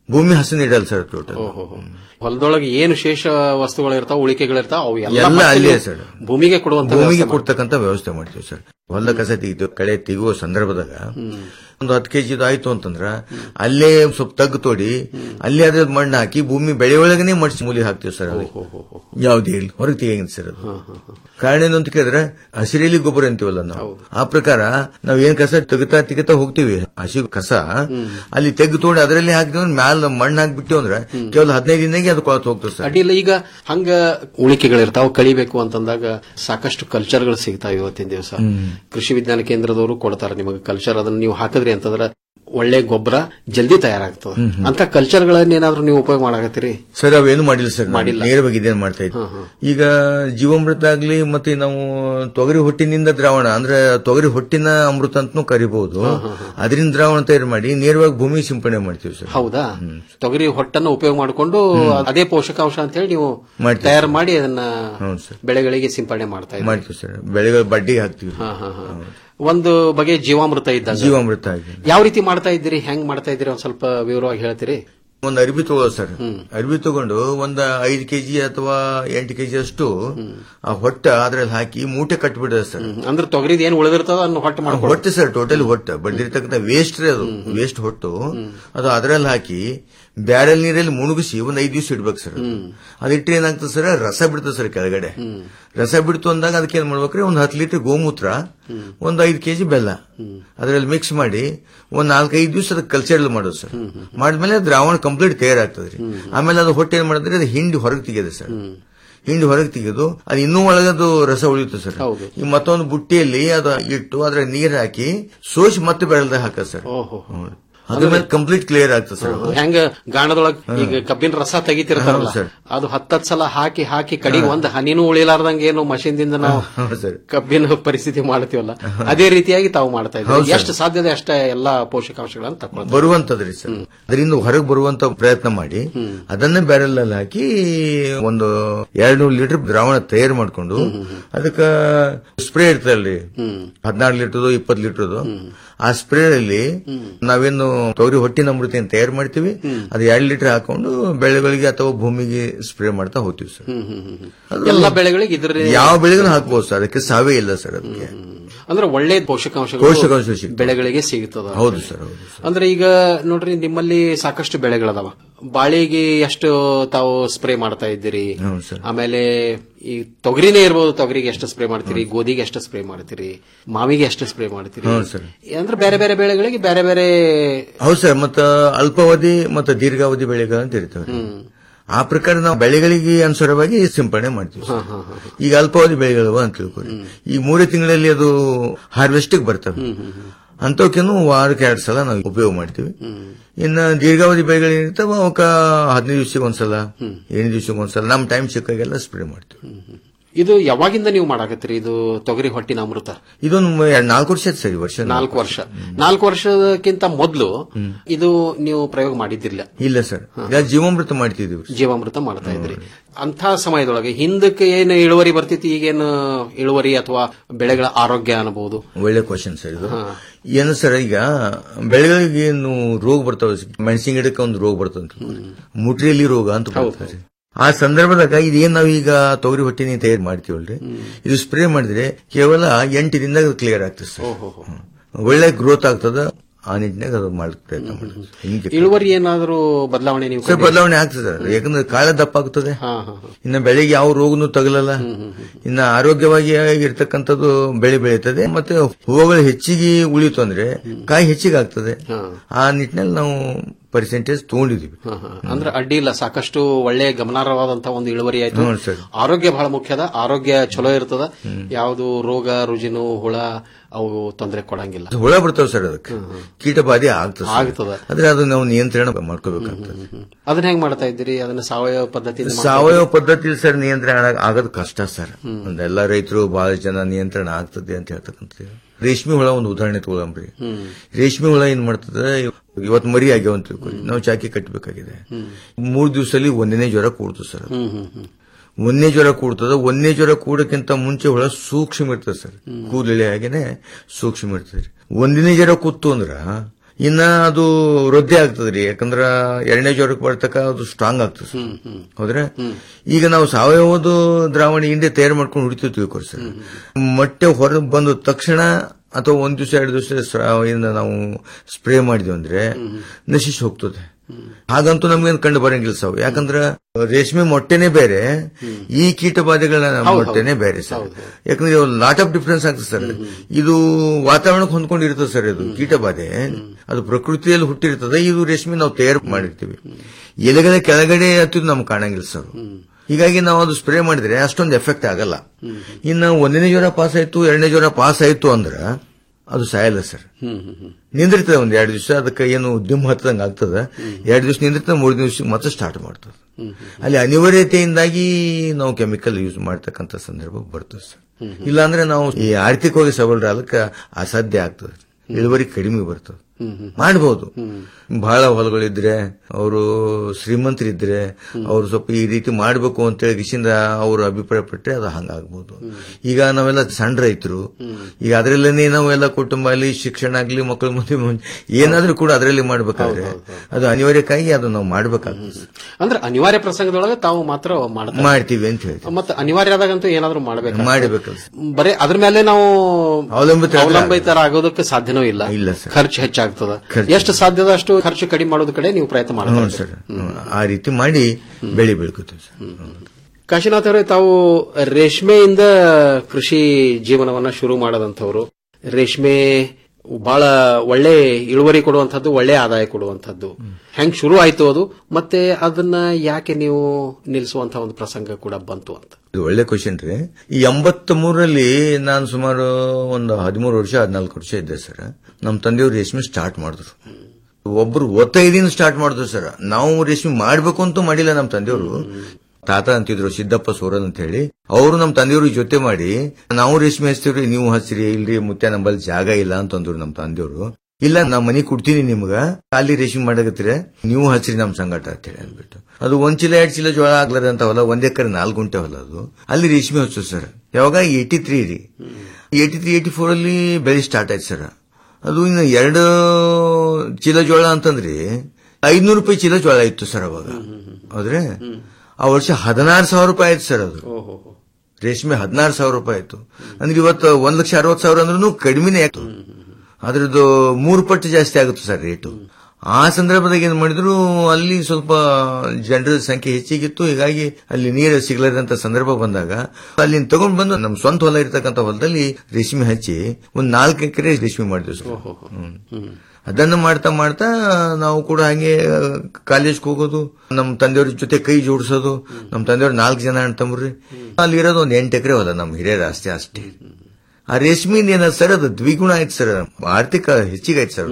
ಭೂಮಿ ಹಸನ್ ಇಡಲ್ಲ ಸರ್ ಟೋಟಲ್ ಹೊಲದೊಳಗೆ ಏನು ಶೇಷ ವಸ್ತುಗಳಿರ್ತಾವ ಉಳಿಕೆಗಳಿರ್ತಾವ ಅವು ಎಲ್ಲ ಎಲ್ಲ ಮತ್ತೆ ಅಲ್ಲೇ ನೀವು ಸರ್ ಭೂಮಿಗೆ ಕೊಡುವಂತ ಭೂಮಿಗೆ ವ್ಯವಸ್ಥೆ ಕೊಡ್ತಕ್ಕಂತ ವ್ಯವಸ್ಥೆ ಮಾಡ್ತೀವಿ ಸರ್ ಹೊಲದ ಕಸ ತೆಗಿತು ಕಳೆ ತೆಗುವ ಸಂದರ್ಭದಾಗ ಒಂದು ಹತ್ತು ಕೆಜಿ ಆಯ್ತು ಅಂತಂದ್ರ ಅಲ್ಲೇ ಸ್ವಲ್ಪ ತಗ್ಗು ತೋಡಿ ಅಲ್ಲೇ ಅದ್ರ ಮಣ್ಣು ಹಾಕಿ ಭೂಮಿ ಬೆಳೆ ಒಳಗನೆ ಮಡ್ಸಿ ಮೂಲಿ ಹಾಕ್ತಿವಿ ಸರ್ ಅದಕ್ಕೆ ಯಾವುದೇ ಇರ್ಲಿ ಹೊರಗೆ ತೆಗಿಯಂಗಿಲ್ಲ ಸರ್ ಅದು ಕಾರಣ ಏನು ಅಂತ ಕೇಳಿದ್ರೆ ಹಸಿರೆಲಿ ಗೊಬ್ಬರ ಅಂತೀವಲ್ಲ ನಾವು ಆ ಪ್ರಕಾರ ನಾವ್ ಏನ್ ಕಸ ತೆಗಿತಾ ತೆಗಿತಾ ಹೋಗ್ತೀವಿ ಹಸಿ ಕಸ ಅಲ್ಲಿ ತೆಗ್ಗು ತೋಡಿ ಅದರಲ್ಲಿ ಹಾಕಿದ್ವಿ ಅಂದ್ರೆ ಮ್ಯಾಲ ಮಣ್ಣು ಹಾಕ್ಬಿಟ್ಟು ಅಂದ್ರೆ ಕೇವಲ ಹದಿನೈದು ದಿನಕ್ಕೆ ಅದು ಕೊಳತು ಹೋಗ್ತದೆ ಸರ್ ಅಡ್ಡಿಲ್ಲ ಈಗ ಹಂಗ ಉಳಿಕೆಗಳಿರ್ತಾವ ಕಳಿಬೇಕು ಅಂತಂದಾಗ ಸಾಕಷ್ಟು ಕಲ್ಚರ್ಗಳು ಸಿಗ್ತಾವ ಇವತ್ತಿನ ದಿವಸ ಕೃಷಿ ವಿಜ್ಞಾನ ಕೇಂದ್ರದವರು ಕೊಡ್ತಾರೆ ನಿಮಗೆ ಕಲ್ಚರ್ ಅದನ್ನ ನೀವು ಹಾಕಿದ್ರಿ ಅಂತಂದ್ರೆ ಒಳ್ಳೆ ಗೊಬ್ಬರ ಜಲ್ದಿ ತಯಾರಾಗ್ತದೆ ಅಂತ ಕಲ್ಚರ್ಗಳನ್ನ ಏನಾದ್ರೂ ನೀವು ಉಪಯೋಗ ಮಾಡಕತ್ತೀರಿ ಸರ್ ಅವೇನು ಮಾಡಿಲ್ಲ ಸರ್ ನಾವು ಮಾಡಿಲ್ಲ. ನೇರವಾಗಿ ಇದೇನು ಮಾಡ್ತಾ ಇದ್ವಿ ಈಗ ಜೀವಾಮೃತ ಆಗ್ಲಿ ಮತ್ತೆ ನಾವು ತೊಗರಿ ಹೊಟ್ಟಿನಿಂದ ದ್ರಾವಣ ಅಂದ್ರೆ ತೊಗರಿ ಹೊಟ್ಟಿನ ಅಮೃತ ಅಂತನೂ ಕರಿಬಹುದು ಅದರಿಂದ ದ್ರಾವಣ ತಯಾರು ಮಾಡಿ ನೇರವಾಗಿ ಭೂಮಿ ಸಿಂಪಡಣೆ ಮಾಡ್ತೀವಿ ಸರ್ ಹೌದಾ ತೊಗರಿ ಹೊಟ್ಟನ್ನು ಉಪಯೋಗ ಮಾಡಿಕೊಂಡು ಅದೇ ಪೋಷಕಾಂಶ ಅಂತ ಹೇಳಿ ನೀವು ಮಾಡ್ತೀವಿ. ತಯಾರು ಮಾಡಿ ಅದನ್ನ ಹೌದು ಸರ್ ಬೆಳೆಗಳಿಗೆ ಸಿಂಪಡಣೆ ಮಾಡ್ತಾ ಇದ್ದೀರಿ ಮಾಡ್ತೀವಿ ಸರ್ ಬೆಳೆಗಳ ಬಡ್ಡಿಗೆ ಹಾಕ್ತಿವಿ ಹಾ, ಹಾ, ಹಾ. ಒಂದು ಬಗೆ ಜೀವಾಮೃತ ಇದ್ದಾಗ ಜೀವಾಮೃತ ಆಗಿ ಯಾವ ರೀತಿ ಮಾಡ್ತಾ ಇದ್ದೀರಿ ಹೆಂಗ್ ಮಾಡ್ತಾ ಇದ್ದೀರಿ ಒಂದ್ ಸ್ವಲ್ಪ ವಿವರವಾಗಿ ಹೇಳ್ತೀರಿ ಒಂದು ಅರ್ಬಿ ತಗೊಳ್ಳೋದು ಸರ್ ಅರ್ಬಿ ತಗೊಂಡು ಒಂದು ಐದು ಕೆಜಿ ಅಥವಾ ಎಂಟು ಕೆಜಿ ಅಷ್ಟು ಆ ಹೊಟ್ಟ ಅದ್ರಲ್ಲಿ ಹಾಕಿ ಮೂಟೆ ಕಟ್ಬಿಡೋದು ಸರ್ ಅಂದ್ರೆ ತೊಗರಿದ ಏನ್ ಉಳಿದಿರ್ತದ ಅದನ್ನ ಹೊಟ್ಟೆ ಮಾಡ್ಕೊಂಡು ಹೊಟ್ಟೆ ಸರ್ ಟೋಟಲ್ ಹೊಟ್ಟೆ ಬಂದಿರತಕ್ಕಂಥ ವೇಸ್ಟ್ ರೀ ಅದು ವೇಸ್ಟ್ ಹೊಟ್ಟು ಅದು ಅದರಲ್ಲಿ ಹಾಕಿ ಬ್ಯಾರಲ್ ನೀರಲ್ಲಿ ಮುಣುಗಿಸಿ ಒಂದ್ ಐದು ದಿವಸ ಇಡ್ಬೇಕು ಸರ್ ಅದಿಟ್ರೆ ಏನಾಗ್ತದೆ ಸರ್ ರಸ ಬಿಡ್ತದೆ ಸರ್ ಕೆಳಗಡೆ ರಸ ಬಿಡ್ತು ಅಂದಾಗ ಅದಕ್ಕೆ ಏನ್ ಮಾಡ್ಬೇಕ್ರಿ ಒಂದ್ ಹತ್ತು ಲೀಟರ್ ಗೋಮೂತ್ರ ಒಂದ್ ಐದು ಕೆಜಿ ಬೆಲ್ಲ ಅದರಲ್ಲಿ ಮಿಕ್ಸ್ ಮಾಡಿ ಒಂದ್ ನಾಲ್ಕೈದು ದಿವಸ ಅದಕ್ಕೆ ಕಲ್ಚರ್ ಮಾಡೋದು ಸರ್ ಮಾಡಿದ್ಮೇಲೆ ದ್ರಾವಣ ಕಂಪ್ಲೀಟ್ ತಯಾರಾಗ್ತದೆ ರೀ ಆಮೇಲೆ ಅದು ಹೊಟ್ಟೆ ಏನ್ ಮಾಡಿದ್ರೆ ಅದು ಹಿಂಡಿ ಹೊರಗೆ ತೆಗೆಯೋದು ಸರ್ ಹಿಂಡಿ ಹೊರಗೆ ತೆಗೆದು ಅದು ಇನ್ನೂ ಒಳಗದು ರಸ ಉಳಿಯುತ್ತೆ ಸರ್ ಈ ಮತ್ತೊಂದು ಬುಟ್ಟಿಯಲ್ಲಿ ಅದು ಇಟ್ಟು ಅದ್ರ ನೀರ್ ಹಾಕಿ ಸೋಸಿ ಮತ್ತೆ ಬೆಳೆದ ಹಾಕ ಸರ್ ಅದ್ರ ಮೇಲೆ ಕಂಪ್ಲೀಟ್ ಕ್ಲಿಯರ್ ಆಗ್ತದೆ ಸರ್ ಅದು. ಹೆಂಗ ಗಾಣದೊಳಗ ಈಗ ಕಬ್ಬಿನ ರಸ ತೆಗಿತಿರ್ತಾರಲ್ಲ ಹೌದು ಸರ್. ಅದು ಹತ್ತತ್ ಸಲ ಹಾಕಿ ಹಾಕಿ ಕಡಿಗೆ ಒಂದ್ ಹನಿನೂ ಉಳಿಲಾರ್ದಂಗ ಏನು ಮಷೀನ್ ದಿಂದ ನಾವು ಹೌದು ಸರ್ ಕಬ್ಬಿನ ಪರಿಸ್ಥಿತಿ ಮಾಡ್ತೀವಲ್ಲ ಅದೇ ರೀತಿಯಾಗಿ ತಾವು ಮಾಡ್ತಾ ಹೌದು ಇದ್ದೀವಿ ಸರ್. ಎಷ್ಟು ಸಾಧ್ಯತೆ ಅಷ್ಟೇ ಎಲ್ಲಾ ಪೋಷಕಾಂಶಗಳನ್ನು ತಗೊಳ್ತಾರೆ ಬರುವಂತದ್ರಿ ಸರ್ ಅದರಿಂದ ಹೊರಗೆ ಬರುವಂತ ಪ್ರಯತ್ನ ಮಾಡಿ ಅದನ್ನೇ ಬ್ಯಾರೆಲ್ ಅಲ್ಲಿ ಹಾಕಿ ಒಂದು ಎರಡ್ ನೂರು ಲೀಟರ್ ದ್ರಾವಣ ತಯಾರು ಮಾಡ್ಕೊಂಡು ಅದಕ್ಕ ಸ್ಪ್ರೇ ಇರ್ತದಲ್ರಿ ಹದಿನಾರು ಲೀಟರ್ದು ಇಪ್ಪತ್ತು ಲೀಟರ್ದು ಆ ಸ್ಪ್ರೇ ಅಲ್ಲಿ ನಾವೇನು ತೊಗರಿ ಹೊಟ್ಟಿನ ಅಮೃತ ಏನ್ ತಯಾರು ಮಾಡ್ತೀವಿ ಅದು ಎರಡ್ ಲೀಟರ್ ಹಾಕೊಂಡು ಬೆಳೆಗಳಿಗೆ ಅಥವಾ ಭೂಮಿಗೆ ಸ್ಪ್ರೇ ಮಾಡ್ತಾ ಹೋಗ್ತೀವಿ ಸರ್ ಅದು ಎಲ್ಲಾ ಬೆಳೆಗಳಿಗೆ ಇದ್ರ ಯಾವ ಬೆಳೆಗೂ ಹಾಕ್ಬೋದು ಸರ್ ಅದಕ್ಕೆ ಸಾವೇ ಇಲ್ಲ ಸರ್ ಅದಕ್ಕೆ ಅಂದ್ರೆ ಒಳ್ಳೆ ಪೋಷಕಾಂಶಗಳು ಪೋಷಕಾಂಶ ಸಿಗ್ತದೆ. ಬೆಳೆಗಳಿಗೆ ಸಿಗುತ್ತದ ಹೌದು ಸರ್ ಹೌದು ಅಂದ್ರೆ ಈಗ ನೋಡ್ರಿ ನಿಮ್ಮಲ್ಲಿ ಸಾಕಷ್ಟು ಬೆಳೆಗಳದಾವ ಬಾಳಿಗೆ ಎಷ್ಟು ತಾವು ಸ್ಪ್ರೇ ಮಾಡ್ತಾ ಇದ್ದೀರಿ ಆಮೇಲೆ ಈ ತೊಗರಿನೇ ಇರ್ಬೋದು ತೊಗರಿಗೆ ಎಷ್ಟು ಸ್ಪ್ರೇ ಮಾಡ್ತೀರಿ ಗೋಧಿಗೆ ಎಷ್ಟು ಸ್ಪ್ರೇ ಮಾಡ್ತೀರಿ ಮಾವಿಗೆ ಎಷ್ಟು ಸ್ಪ್ರೇ ಮಾಡ್ತೀರಿ ಹೌದು ಸರ್ ಅಂದ್ರೆ ಬೇರೆ ಬೇರೆ ಬೆಳೆಗಳಿಗೆ ಬೇರೆ ಬೇರೆ ಹೌದು ಸರ್ ಮತ್ತ ಅಲ್ಪಾವಧಿ ಮತ್ತು ದೀರ್ಘಾವಧಿ ಬೆಳೆಗಳು ಅಂತ ಇರ್ತವೆ ಆ ಪ್ರಕಾರ ನಾವು ಬೆಳೆಗಳಿಗೆ ಅನುಸಾರವಾಗಿ ಸಿಂಪಡಣೆ ಮಾಡ್ತೀವಿ ಸರ್. ಈಗ ಅಲ್ಪಾವಧಿ ಬೆಳೆಗಳು ಅಂತ ತಿಳ್ಕೊಳ್ಳಿ ಈ ಮೂರೇ ತಿಂಗಳಲ್ಲಿ ಅದು ಹಾರ್ವೆಸ್ಟ್ ಬರ್ತವೆ ಅಂತವಕ್ಕೇನು ವಾರಕ್ಕೆ ಎರಡು ಸಲ ನಾವು ಉಪಯೋಗ ಮಾಡ್ತೀವಿ ಇನ್ನು ದೀರ್ಘಾವಧಿ ಬೆಳೆಗಳು ಏನಿರ್ತಾವ ಅವಕ್ಕ ಹದಿನೈದು ದಿವಸಕ್ಕೆ ಒಂದ್ಸಲ ಎಂಟು ದಿವಸಕ್ಕೆ ಒಂದ್ಸಲ ನಮ್ಮ ಟೈಮ್ ಸಿಕ್ಕಾಗೆಲ್ಲ ಸ್ಪ್ರೇ ಮಾಡ್ತೀವಿ ಇದು ಯಾವಾಗಿಂದ ನೀವು ಮಾಡಾಕತ್ತೀರಿ ಇದು ತೊಗರಿ ಹೊಟ್ಟಿನ ಅಮೃತ ಇದೊಂದು ಎರಡ್ ನಾಲ್ಕು ವರ್ಷ ಆಯ್ತು ಸರ್ ಈ ವರ್ಷ ನಾಲ್ಕು ವರ್ಷ ನಾಲ್ಕು ವರ್ಷಕ್ಕಿಂತ ಮೊದಲು ಇದು ನೀವು ಪ್ರಯೋಗ ಮಾಡಿದ್ದಿಲ್ಲ ಇಲ್ಲ ಸರ್ ಈಗ ಜೀವಾಮೃತ ಮಾಡ್ತಿದೀವಿ ಜೀವಾಮೃತ ಮಾಡ್ತಾ ಇದ್ರಿ ಅಂತ ಸಮಯದೊಳಗೆ ಹಿಂದಕ್ಕೆ ಏನು ಇಳುವರಿ ಬರ್ತಿತ್ತು ಈಗೇನು ಇಳುವರಿ ಅಥವಾ ಬೆಳೆಗಳ ಆರೋಗ್ಯ ಅನ್ನಬಹುದು ಒಳ್ಳೆ ಕ್ವಶನ್ ಸರ್ ಇದು ಏನು ಸರ್ ಈಗ ಬೆಳೆಗಳಿಗೆ ಏನು ರೋಗ ಬರ್ತಾವ ಮೆಣಸಿನ ಗಿಡಕ್ಕೆ ಒಂದು ರೋಗ ಬರ್ತದೆ ಅಂತ ಮುಟ್ರಿಯಲ್ಲಿ ರೋಗ ಅಂತ ಬರ್ತಾರೆ ಆ ಸಂದರ್ಭದಾಗ ಇದೇನ್ ನಾವೀಗ ತೊಗರಿ ಹೊಟ್ಟಿನ ತಯಾರು ಮಾಡ್ತೀವಲ್ರಿ ಇದು ಸ್ಪ್ರೇ ಮಾಡಿದ್ರೆ ಕೇವಲ ಎಂಟು ದಿನದಾಗ ಕ್ಲಿಯರ್ ಆಗ್ತದೆ ಸರ್ ಹ್ಮ್. ಒಳ್ಳೆ ಗ್ರೋತ್ ಆಗ್ತದ ಆ ನಿಟ್ಟಿನಾಗ ಅದು ಮಾಡಕ್ ಪ್ರಯತ್ನ ಮಾಡ್ತೀವಿ ಹಿಂಗೆ ಇಳುವರಿ ಏನಾದರೂ ಬದಲಾವಣೆ ನೀವು ಸರ್ ಬದಲಾವಣೆ ಆಗ್ತದೆ ಸರ್. ಯಾಕಂದ್ರೆ ಕಾಳ ದಪ್ಪ ಆಗ್ತದೆ ಹಾ, ಹಾ, ಹಾ. ಇನ್ನು ಬೆಳೆಗೆ ಯಾವ ರೋಗನೂ ತಗಲಲ್ಲ ಇನ್ನು ಆರೋಗ್ಯವಾಗಿ ಇರ್ತಕ್ಕಂಥದ್ದು ಬೆಳೆ ಬೆಳೀತದೆ ಮತ್ತೆ ಹೂವುಗಳು ಹೆಚ್ಚಿಗೆ ಉಳಿತು ಅಂದ್ರೆ ಕಾಯಿ ಹೆಚ್ಚಿಗೆ ಆಗ್ತದೆ ಆ ನಿಟ್ಟಿನಲ್ಲಿ ನಾವು ಪರ್ಸೆಂಟೇಜ್ ತಗೊಂಡಿದೀವಿ ಹಾ, ಹಾ. ಅಂದ್ರೆ ಅಡ್ಡಿ ಇಲ್ಲ ಸಾಕಷ್ಟು ಒಳ್ಳೆ ಗಮನಾರ್ಹವಾದಂತಹ ಒಂದು ಇಳುವರಿ ಆಯ್ತು ಹ್ಞೂ ಸರ್. ಆರೋಗ್ಯ ಬಹಳ ಮುಖ್ಯದ ಆರೋಗ್ಯ ಚಲೋ ಇರ್ತದ ಯಾವುದು ರೋಗ ರುಜಿನು ಹುಳ ಅವು ತೊಂದರೆ ಕೊಡಂಗಿಲ್ಲ ಹುಳ ಬರ್ತಾವ ಸರ್ ಅದಕ್ಕೆ ಕೀಟ ಬಾಧೆ ಆಗ್ತದೆ ಸರ್. ಆಗ್ತದ. ಆದ್ರೆ ಅದು ನಾವು ನಿಯಂತ್ರಣ ಮಾಡ್ಕೋಬೇಕಾಗ್ತದೆ ಅದನ್ನ ಹೆಂಗ್ ಮಾಡ್ತಾ ಇದ್ದೀರಿ ಅದನ್ನ ಸಾವಯವ ಪದ್ಧತಿಯಿಂದ ಮಾಡ್ತಾ ಸಾವಯವ ಪದ್ಧತಿಯಲ್ಲಿ ಸರ್ ನಿಯಂತ್ರಣ ಆಗ- ಆಗೋದು ಕಷ್ಟ ಸರ್ ಒಂದೆಲ್ಲ ರೈತರು ಬಹಳ ಜನ ನಿಯಂತ್ರಣ ಆಗ್ತದೆ ಅಂತ ಹೇಳ್ತಕ್ಕಂಥ ರೇಷ್ಮೆ ಹುಳ ಒಂದು ಉದಾಹರಣೆ ತಗೊಳಂಬ್ರಿ ರೇಷ್ಮೆ ಹುಳ ಏನ್ ಮಾಡ್ತದೆ ಇವತ್ತು ಮರಿ ಆಗ್ಯಾವ ಅಂತ ತಿಳ್ಕೊಳ್ಳಿ ನಾವು ಚಾಕಿ ಕಟ್ಟಬೇಕಾಗಿದೆ ಮೂರ್ ದಿವಸದಲ್ಲಿ ಒಂದನೇ ಜ್ವರ ಕೂಡ್ತು ಸರ್ ಅದು. ಹ್ಮ್ ಹ್ಮ್ ಹ್ಮ್ ಒಂದೇ ಜ್ವರ ಕೂಡ್ತದ ಒಂದೇ ಜ್ವರ ಕೂಡಕ್ಕಿಂತ ಮುಂಚೆ ಹುಳ ಸೂಕ್ಷ್ಮ ಇರ್ತದೆ ಸರ್ ಕೂದಲೆ ಹಾಗೇನೆ ಸೂಕ್ಷ್ಮ ಇರ್ತದೆ ಒಂದಿನೇ ಜ್ವರ ಕೂತು ಅಂದ್ರ ಇನ್ನ ಅದು ವೃದ್ಧಿ ಆಗ್ತದ್ರಿ ಯಾಕಂದ್ರ ಎರಡನೇ ಜ್ವರಕ್ಕೆ ಬರ್ತಕ್ಕ ಅದು ಸ್ಟ್ರಾಂಗ್ ಆಗ್ತದೆ ಸರ್. ಹೌದ್ರೆ ಈಗ ನಾವು ಸಾವಯವದು ದ್ರಾವಣಿ ಹಿಂದೆ ತಯಾರು ಮಾಡ್ಕೊಂಡು ಹುಡಿತೀವಿ ಸರ್ ಮೊಟ್ಟೆ ಹೊರ ಬಂದ ತಕ್ಷಣ ಅಥವಾ ಒಂದ್ ದಿವಸ ಎರಡು ದಿವಸ ನಾವು ಸ್ಪ್ರೇ ಮಾಡಿದ್ವಿ ಅಂದ್ರೆ ನಶಿಸಿ ಹೋಗ್ತದೆ ಹಾಗಂತೂ ನಮ್ಗೇನು ಕಂಡು ಬರಂಗಿಲ್ಲ ಸಾವು ಯಾಕಂದ್ರ ರೇಷ್ಮೆ ಮೊಟ್ಟೆನೇ ಬೇರೆ ಈ ಕೀಟ ಬಾಧೆಗಳ ಮೊಟ್ಟೆನೇ ಬೇರೆ ಸರ್ ಯಾಕಂದ್ರೆ ಲಾಟ್ ಆಫ್ ಡಿಫ್ರೆನ್ಸ್ ಆಗ್ತದೆ ಸರ್ ಇದು ವಾತಾವರಣಕ್ಕೆ ಹೊಂದ್ಕೊಂಡಿರ್ತದೆ ಸರ್ ಇದು ಕೀಟ ಬಾಧೆ ಅದು ಪ್ರಕೃತಿಯಲ್ಲಿ ಹುಟ್ಟಿರ್ತದೆ ಇದು ರೇಷ್ಮೆ ನಾವು ತಯಾರು ಮಾಡಿರ್ತೀವಿ ಎಲೆಗಳ ಕೆಳಗಡೆ ಹತ್ತಿದ್ದು ನಮ್ಗೆ ಕಾಣಂಗಿಲ್ಲ ಸರ್ ಹೀಗಾಗಿ ನಾವು ಅದು ಸ್ಪ್ರೇ ಮಾಡಿದ್ರೆ ಅಷ್ಟೊಂದು ಎಫೆಕ್ಟ್ ಆಗಲ್ಲ ಇನ್ನು ಒಂದನೇ ಜ್ವರ ಪಾಸ್ ಆಯ್ತು ಎರಡನೇ ಜ್ವರ ಪಾಸ್ ಆಯ್ತು ಅಂದ್ರೆ ಅದು ಸಾಯಲ್ಲ ಸರ್ ನಿಂದಿರ್ತದೆ ಒಂದ್ ಎರಡು ದಿವಸ ಅದಕ್ಕೆ ಏನು ದಿಮ್ ಹತ್ತದಂಗ ಆಗ್ತದ ಎರಡು ದಿವಸ ನಿಂದಿರ್ತದೆ ಮೂರು ದಿವಸ ಮತ್ತೆ ಸ್ಟಾರ್ಟ್ ಮಾಡ್ತದೆ ಅಲ್ಲಿ ಅನಿವಾರ್ಯತೆಯಿಂದಾಗಿ ನಾವು ಕೆಮಿಕಲ್ ಯೂಸ್ ಮಾಡ್ತಕ್ಕಂಥ ಸಂದರ್ಭ ಬರ್ತದೆ ಸರ್ ಇಲ್ಲಾಂದ್ರೆ ನಾವು ಈ ಆರ್ಥಿಕವಾಗಿ ಸಬಲರಾಗಕ್ಕೆ ಅಸಾಧ್ಯ ಆಗ್ತದೆ ಇಳುವರಿ ಕಡಿಮೆ ಬರ್ತದೆ ಮಾಡಬಹುದು ಬಹಳ ಹೊಲಗಳಿದ್ರೆ ಅವರು ಶ್ರೀಮಂತರಿದ್ರೆ ಅವರು ಸ್ವಲ್ಪ ಈ ರೀತಿ ಮಾಡಬೇಕು ಅಂತೇಳಿ ಕಿಸಿಂದ ಅವರು ಅಭಿಪ್ರಾಯ ಪಟ್ಟರೆ ಅದು ಹಂಗಾಗ್ಬೋದು ಈಗ ನಾವೆಲ್ಲ ಸಣ್ಣ ರೈತರು ಈಗ ಅದರಲ್ಲೇ ನಾವೆಲ್ಲ ಕುಟುಂಬ ಅಲ್ಲಿ ಶಿಕ್ಷಣ ಆಗ್ಲಿ ಮಕ್ಕಳ ಮದುವೆ ಮುಂಚೆ ಏನಾದ್ರೂ ಕೂಡ ಅದರಲ್ಲಿ ಮಾಡ್ಬೇಕಾದ್ರೆ ಅದು ಅನಿವಾರ್ಯಕ್ಕಾಗಿ ಅದು ನಾವು ಮಾಡ್ಬೇಕಾಗ್ತದೆ ಅಂದ್ರೆ ಅನಿವಾರ್ಯ ಪ್ರಸಂಗದೊಳಗೆ ತಾವು ಮಾತ್ರ ಮಾಡ್ತಾರೆ ಮಾಡ್ತೀವಿ ಅಂತ ಹೇಳಿ ಮತ್ತೆ ಅನಿವಾರ್ಯ ಆದಾಗಂತೂ ಏನಾದ್ರೂ ಮಾಡಬೇಕು ಮಾಡಬೇಕಲ್ಲ ಬರೀ ಅದ್ರ ಮೇಲೆ ನಾವು ಅವಲಂಬಿತ ಅವಲಂಬಿತರಾಗೋದಕ್ಕೆ ಸಾಧ್ಯನೂ ಇಲ್ಲ ಇಲ್ಲ ಸರ್ ಖರ್ಚು ಹೆಚ್ಚಾಗ್ತದ ಖರ್ಚು. ಎಷ್ಟು ಸಾಧ್ಯದ ಅಷ್ಟು ಖರ್ಚು ಕಡಿಮೆ ಮಾಡೋದ್ ಕಡೆ ನೀವು ಪ್ರಯತ್ನ ಹ್ಞೂ ಮಾಡ್ತಾರೆ ಸರ್ ಆ ರೀತಿ ಮಾಡಿ ಬೆಳಿ ಬೆಳ್ಕೋತೀವಿ ಸರ್ ಕಾಶಿನಾಥ್ ಅವರೇ ತಾವು ರೇಷ್ಮೆಯಿಂದ ಕೃಷಿ ಜೀವನವನ್ನ ಶುರು ಮಾಡದಂಥವ್ರು ರೇಷ್ಮೆ ಬಹಳ ಒಳ್ಳೆ ಇಳುವರಿ ಕೊಡುವಂತದ್ದು ಒಳ್ಳೆ ಆದಾಯ ಕೊಡುವಂತದ್ದು ಹೆಂಗ್ ಶುರು ಆಯ್ತು ಅದು ಮತ್ತೆ ಅದನ್ನ ಯಾಕೆ ನೀವು ನಿಲ್ಲಿಸುವಂತ ಒಂದು ಪ್ರಸಂಗ ಕೂಡ ಬಂತು ಅಂತ ಇದು ಒಳ್ಳೆ ಕ್ವಶನ್ ರೀ ಈ ಎಂಬತ್ತ ಮೂರರಲ್ಲಿ ನಾನು ಸುಮಾರು ಒಂದು ಹದಿಮೂರು ವರ್ಷ ಹದಿನಾಲ್ಕು ವರ್ಷ ಇದ್ದೆ ಸರ್ ನಮ್ಮ ತಂದೆಯವರು ರೇಷ್ಮೆ ಸ್ಟಾರ್ಟ್ ಮಾಡಿದ್ರು ಒಬ್ರು ಒತ್ತೈದಿನ ಸ್ಟಾರ್ಟ್ ಮಾಡಿದ್ರು ಸರ್ ನಾವು ರೇಷ್ಮೆ ಮಾಡ್ಬೇಕು ಅಂತೂ ಮಾಡಿಲ್ಲ ನಮ್ಮ ತಂದೆಯವರು ತಾತ ಅಂತಿದ್ರು ಸಿದ್ದಪ್ಪ ಸೋರನ್ ಅಂತ ಹೇಳಿ ಅವರು ನಮ್ಮ ತಂದೆಯವ್ರಿಗೆ ಜೊತೆ ಮಾಡಿ ನಾವು ರೇಷ್ಮೆ ಹಚ್ತೀವ್ರಿ ನೀವು ಹಚ್ಚಿರಿ ಇಲ್ರಿ ಮುತ್ಯ ನಂಬಲ್ಲಿ ಜಾಗ ಇಲ್ಲ ಅಂತಂದ್ರು ನಮ್ಮ ತಂದೆಯವರು ಇಲ್ಲ ನಾ ಮನಿ ಕೊಡ್ತೀನಿ ನಿಮ್ಗ ಅಲ್ಲಿ ರೇಷ್ಮೆ ಮಾಡಕತ್ತೀರ ನೀವು ಹಚ್ಚಿರಿ ನಮ್ ಸಂಗಟ ಅಂತ ಹೇಳಿ ಅಂದ್ಬಿಟ್ಟು ಅದು ಒಂದ್ ಚೀಲ ಎರಡ್ ಚೀಲ ಜೋಳ ಆಗ್ಲಾರ ಅಂತ ಹೊಲ ಒಂದ್ ಎಕರೆ ನಾಲ್ಕು ಗುಂಟೆ ಹೊಲ ಅದು ಅಲ್ಲಿ ರೇಷ್ಮೆ ಹಚ್ಚು ಸರ್ ಯಾವಾಗ ಏಟಿ ತ್ರೀ ರೀ ಏಟಿ ತ್ರೀ ಏಟಿ ಫೋರ್ ಅಲ್ಲಿ ಬೆಳೆ ಸ್ಟಾರ್ಟ್ ಆಯ್ತು ಸರ್ ಅದು ಇನ್ನು ಎರಡು ಚೀಲ ಜೋಳ ಅಂತಂದ್ರಿ ಐದ್ನೂರು ರೂಪಾಯಿ ಚೀಲ ಜೋಳ ಇತ್ತು ಸರ್ ಅವಾಗ ಹೌದ್ರೆ ಆ ವರ್ಷ ಹದಿನಾರು ಸಾವಿರ ರೂಪಾಯಿ ಆಯ್ತು ಸರ್ ಅದು ರೇಷ್ಮೆ ಹದಿನಾರು ಸಾವಿರ ರೂಪಾಯಿ ಆಯ್ತು ಅಂದ್ರೆ ಇವತ್ತು ಒಂದ್ ಲಕ್ಷ ಅರವತ್ತು ಸಾವಿರ ಅಂದ್ರೂ ಕಡಿಮೆನೇ ಆಯ್ತು ಅದ್ರದ್ದು ಮೂರು ಪಟ್ಟು ಜಾಸ್ತಿ ಆಗುತ್ತೆ ಸರ್ ರೇಟು ಆ ಸಂದರ್ಭದಾಗ ಏನ್ ಮಾಡಿದ್ರು ಅಲ್ಲಿ ಸ್ವಲ್ಪ ಜನರ ಸಂಖ್ಯೆ ಹೆಚ್ಚಿಗಿತ್ತು ಹೀಗಾಗಿ ಅಲ್ಲಿ ನೀರು ಸಿಗ್ಲದಂತ ಸಂದರ್ಭ ಬಂದಾಗ ಅಲ್ಲಿ ತಗೊಂಡ್ ಬಂದು ನಮ್ಮ ಸ್ವಂತ ಹೊಲ ಇರ್ತಕ್ಕಂಥ ಹೊಲದಲ್ಲಿ ರೇಷ್ಮೆ ಹಚ್ಚಿ ಒಂದ್ ನಾಲ್ಕು ಎಕರೆ ರೇಷ್ಮೆ ಮಾಡಿದ್ವಿ ಸರ್ ಹ್ಮ್. ಅದನ್ನು ಮಾಡ್ತಾ ಮಾಡ್ತಾ ನಾವು ಕೂಡ ಹಂಗೆ ಕಾಲೇಜ್ಗೆ ಹೋಗೋದು ನಮ್ಮ ತಂದೆಯವ್ರ ಜೊತೆ ಕೈ ಜೋಡಿಸೋದು ನಮ್ಮ ತಂದೆಯವ್ರ ನಾಲ್ಕು ಜನ ಅಣ್ಣ ತಮ್ಮರ್ರಿ ಅಲ್ಲಿ ಇರೋದು ಒಂದ್ ಎಂಟು ಎಕರೆ ಹೊಲ ನಮ್ಮ ಹಿರಿಯರ ಆಸ್ತಿ ಅಷ್ಟೇ ಆ ರೇಷ್ಮೆಯಿಂದ ಏನ ಸರ್ ಅದು ದ್ವಿಗುಣ ಆಯ್ತು ಸರ್ ಆರ್ಥಿಕ ಹೆಚ್ಚಿಗಾಯ್ತು ಸರ್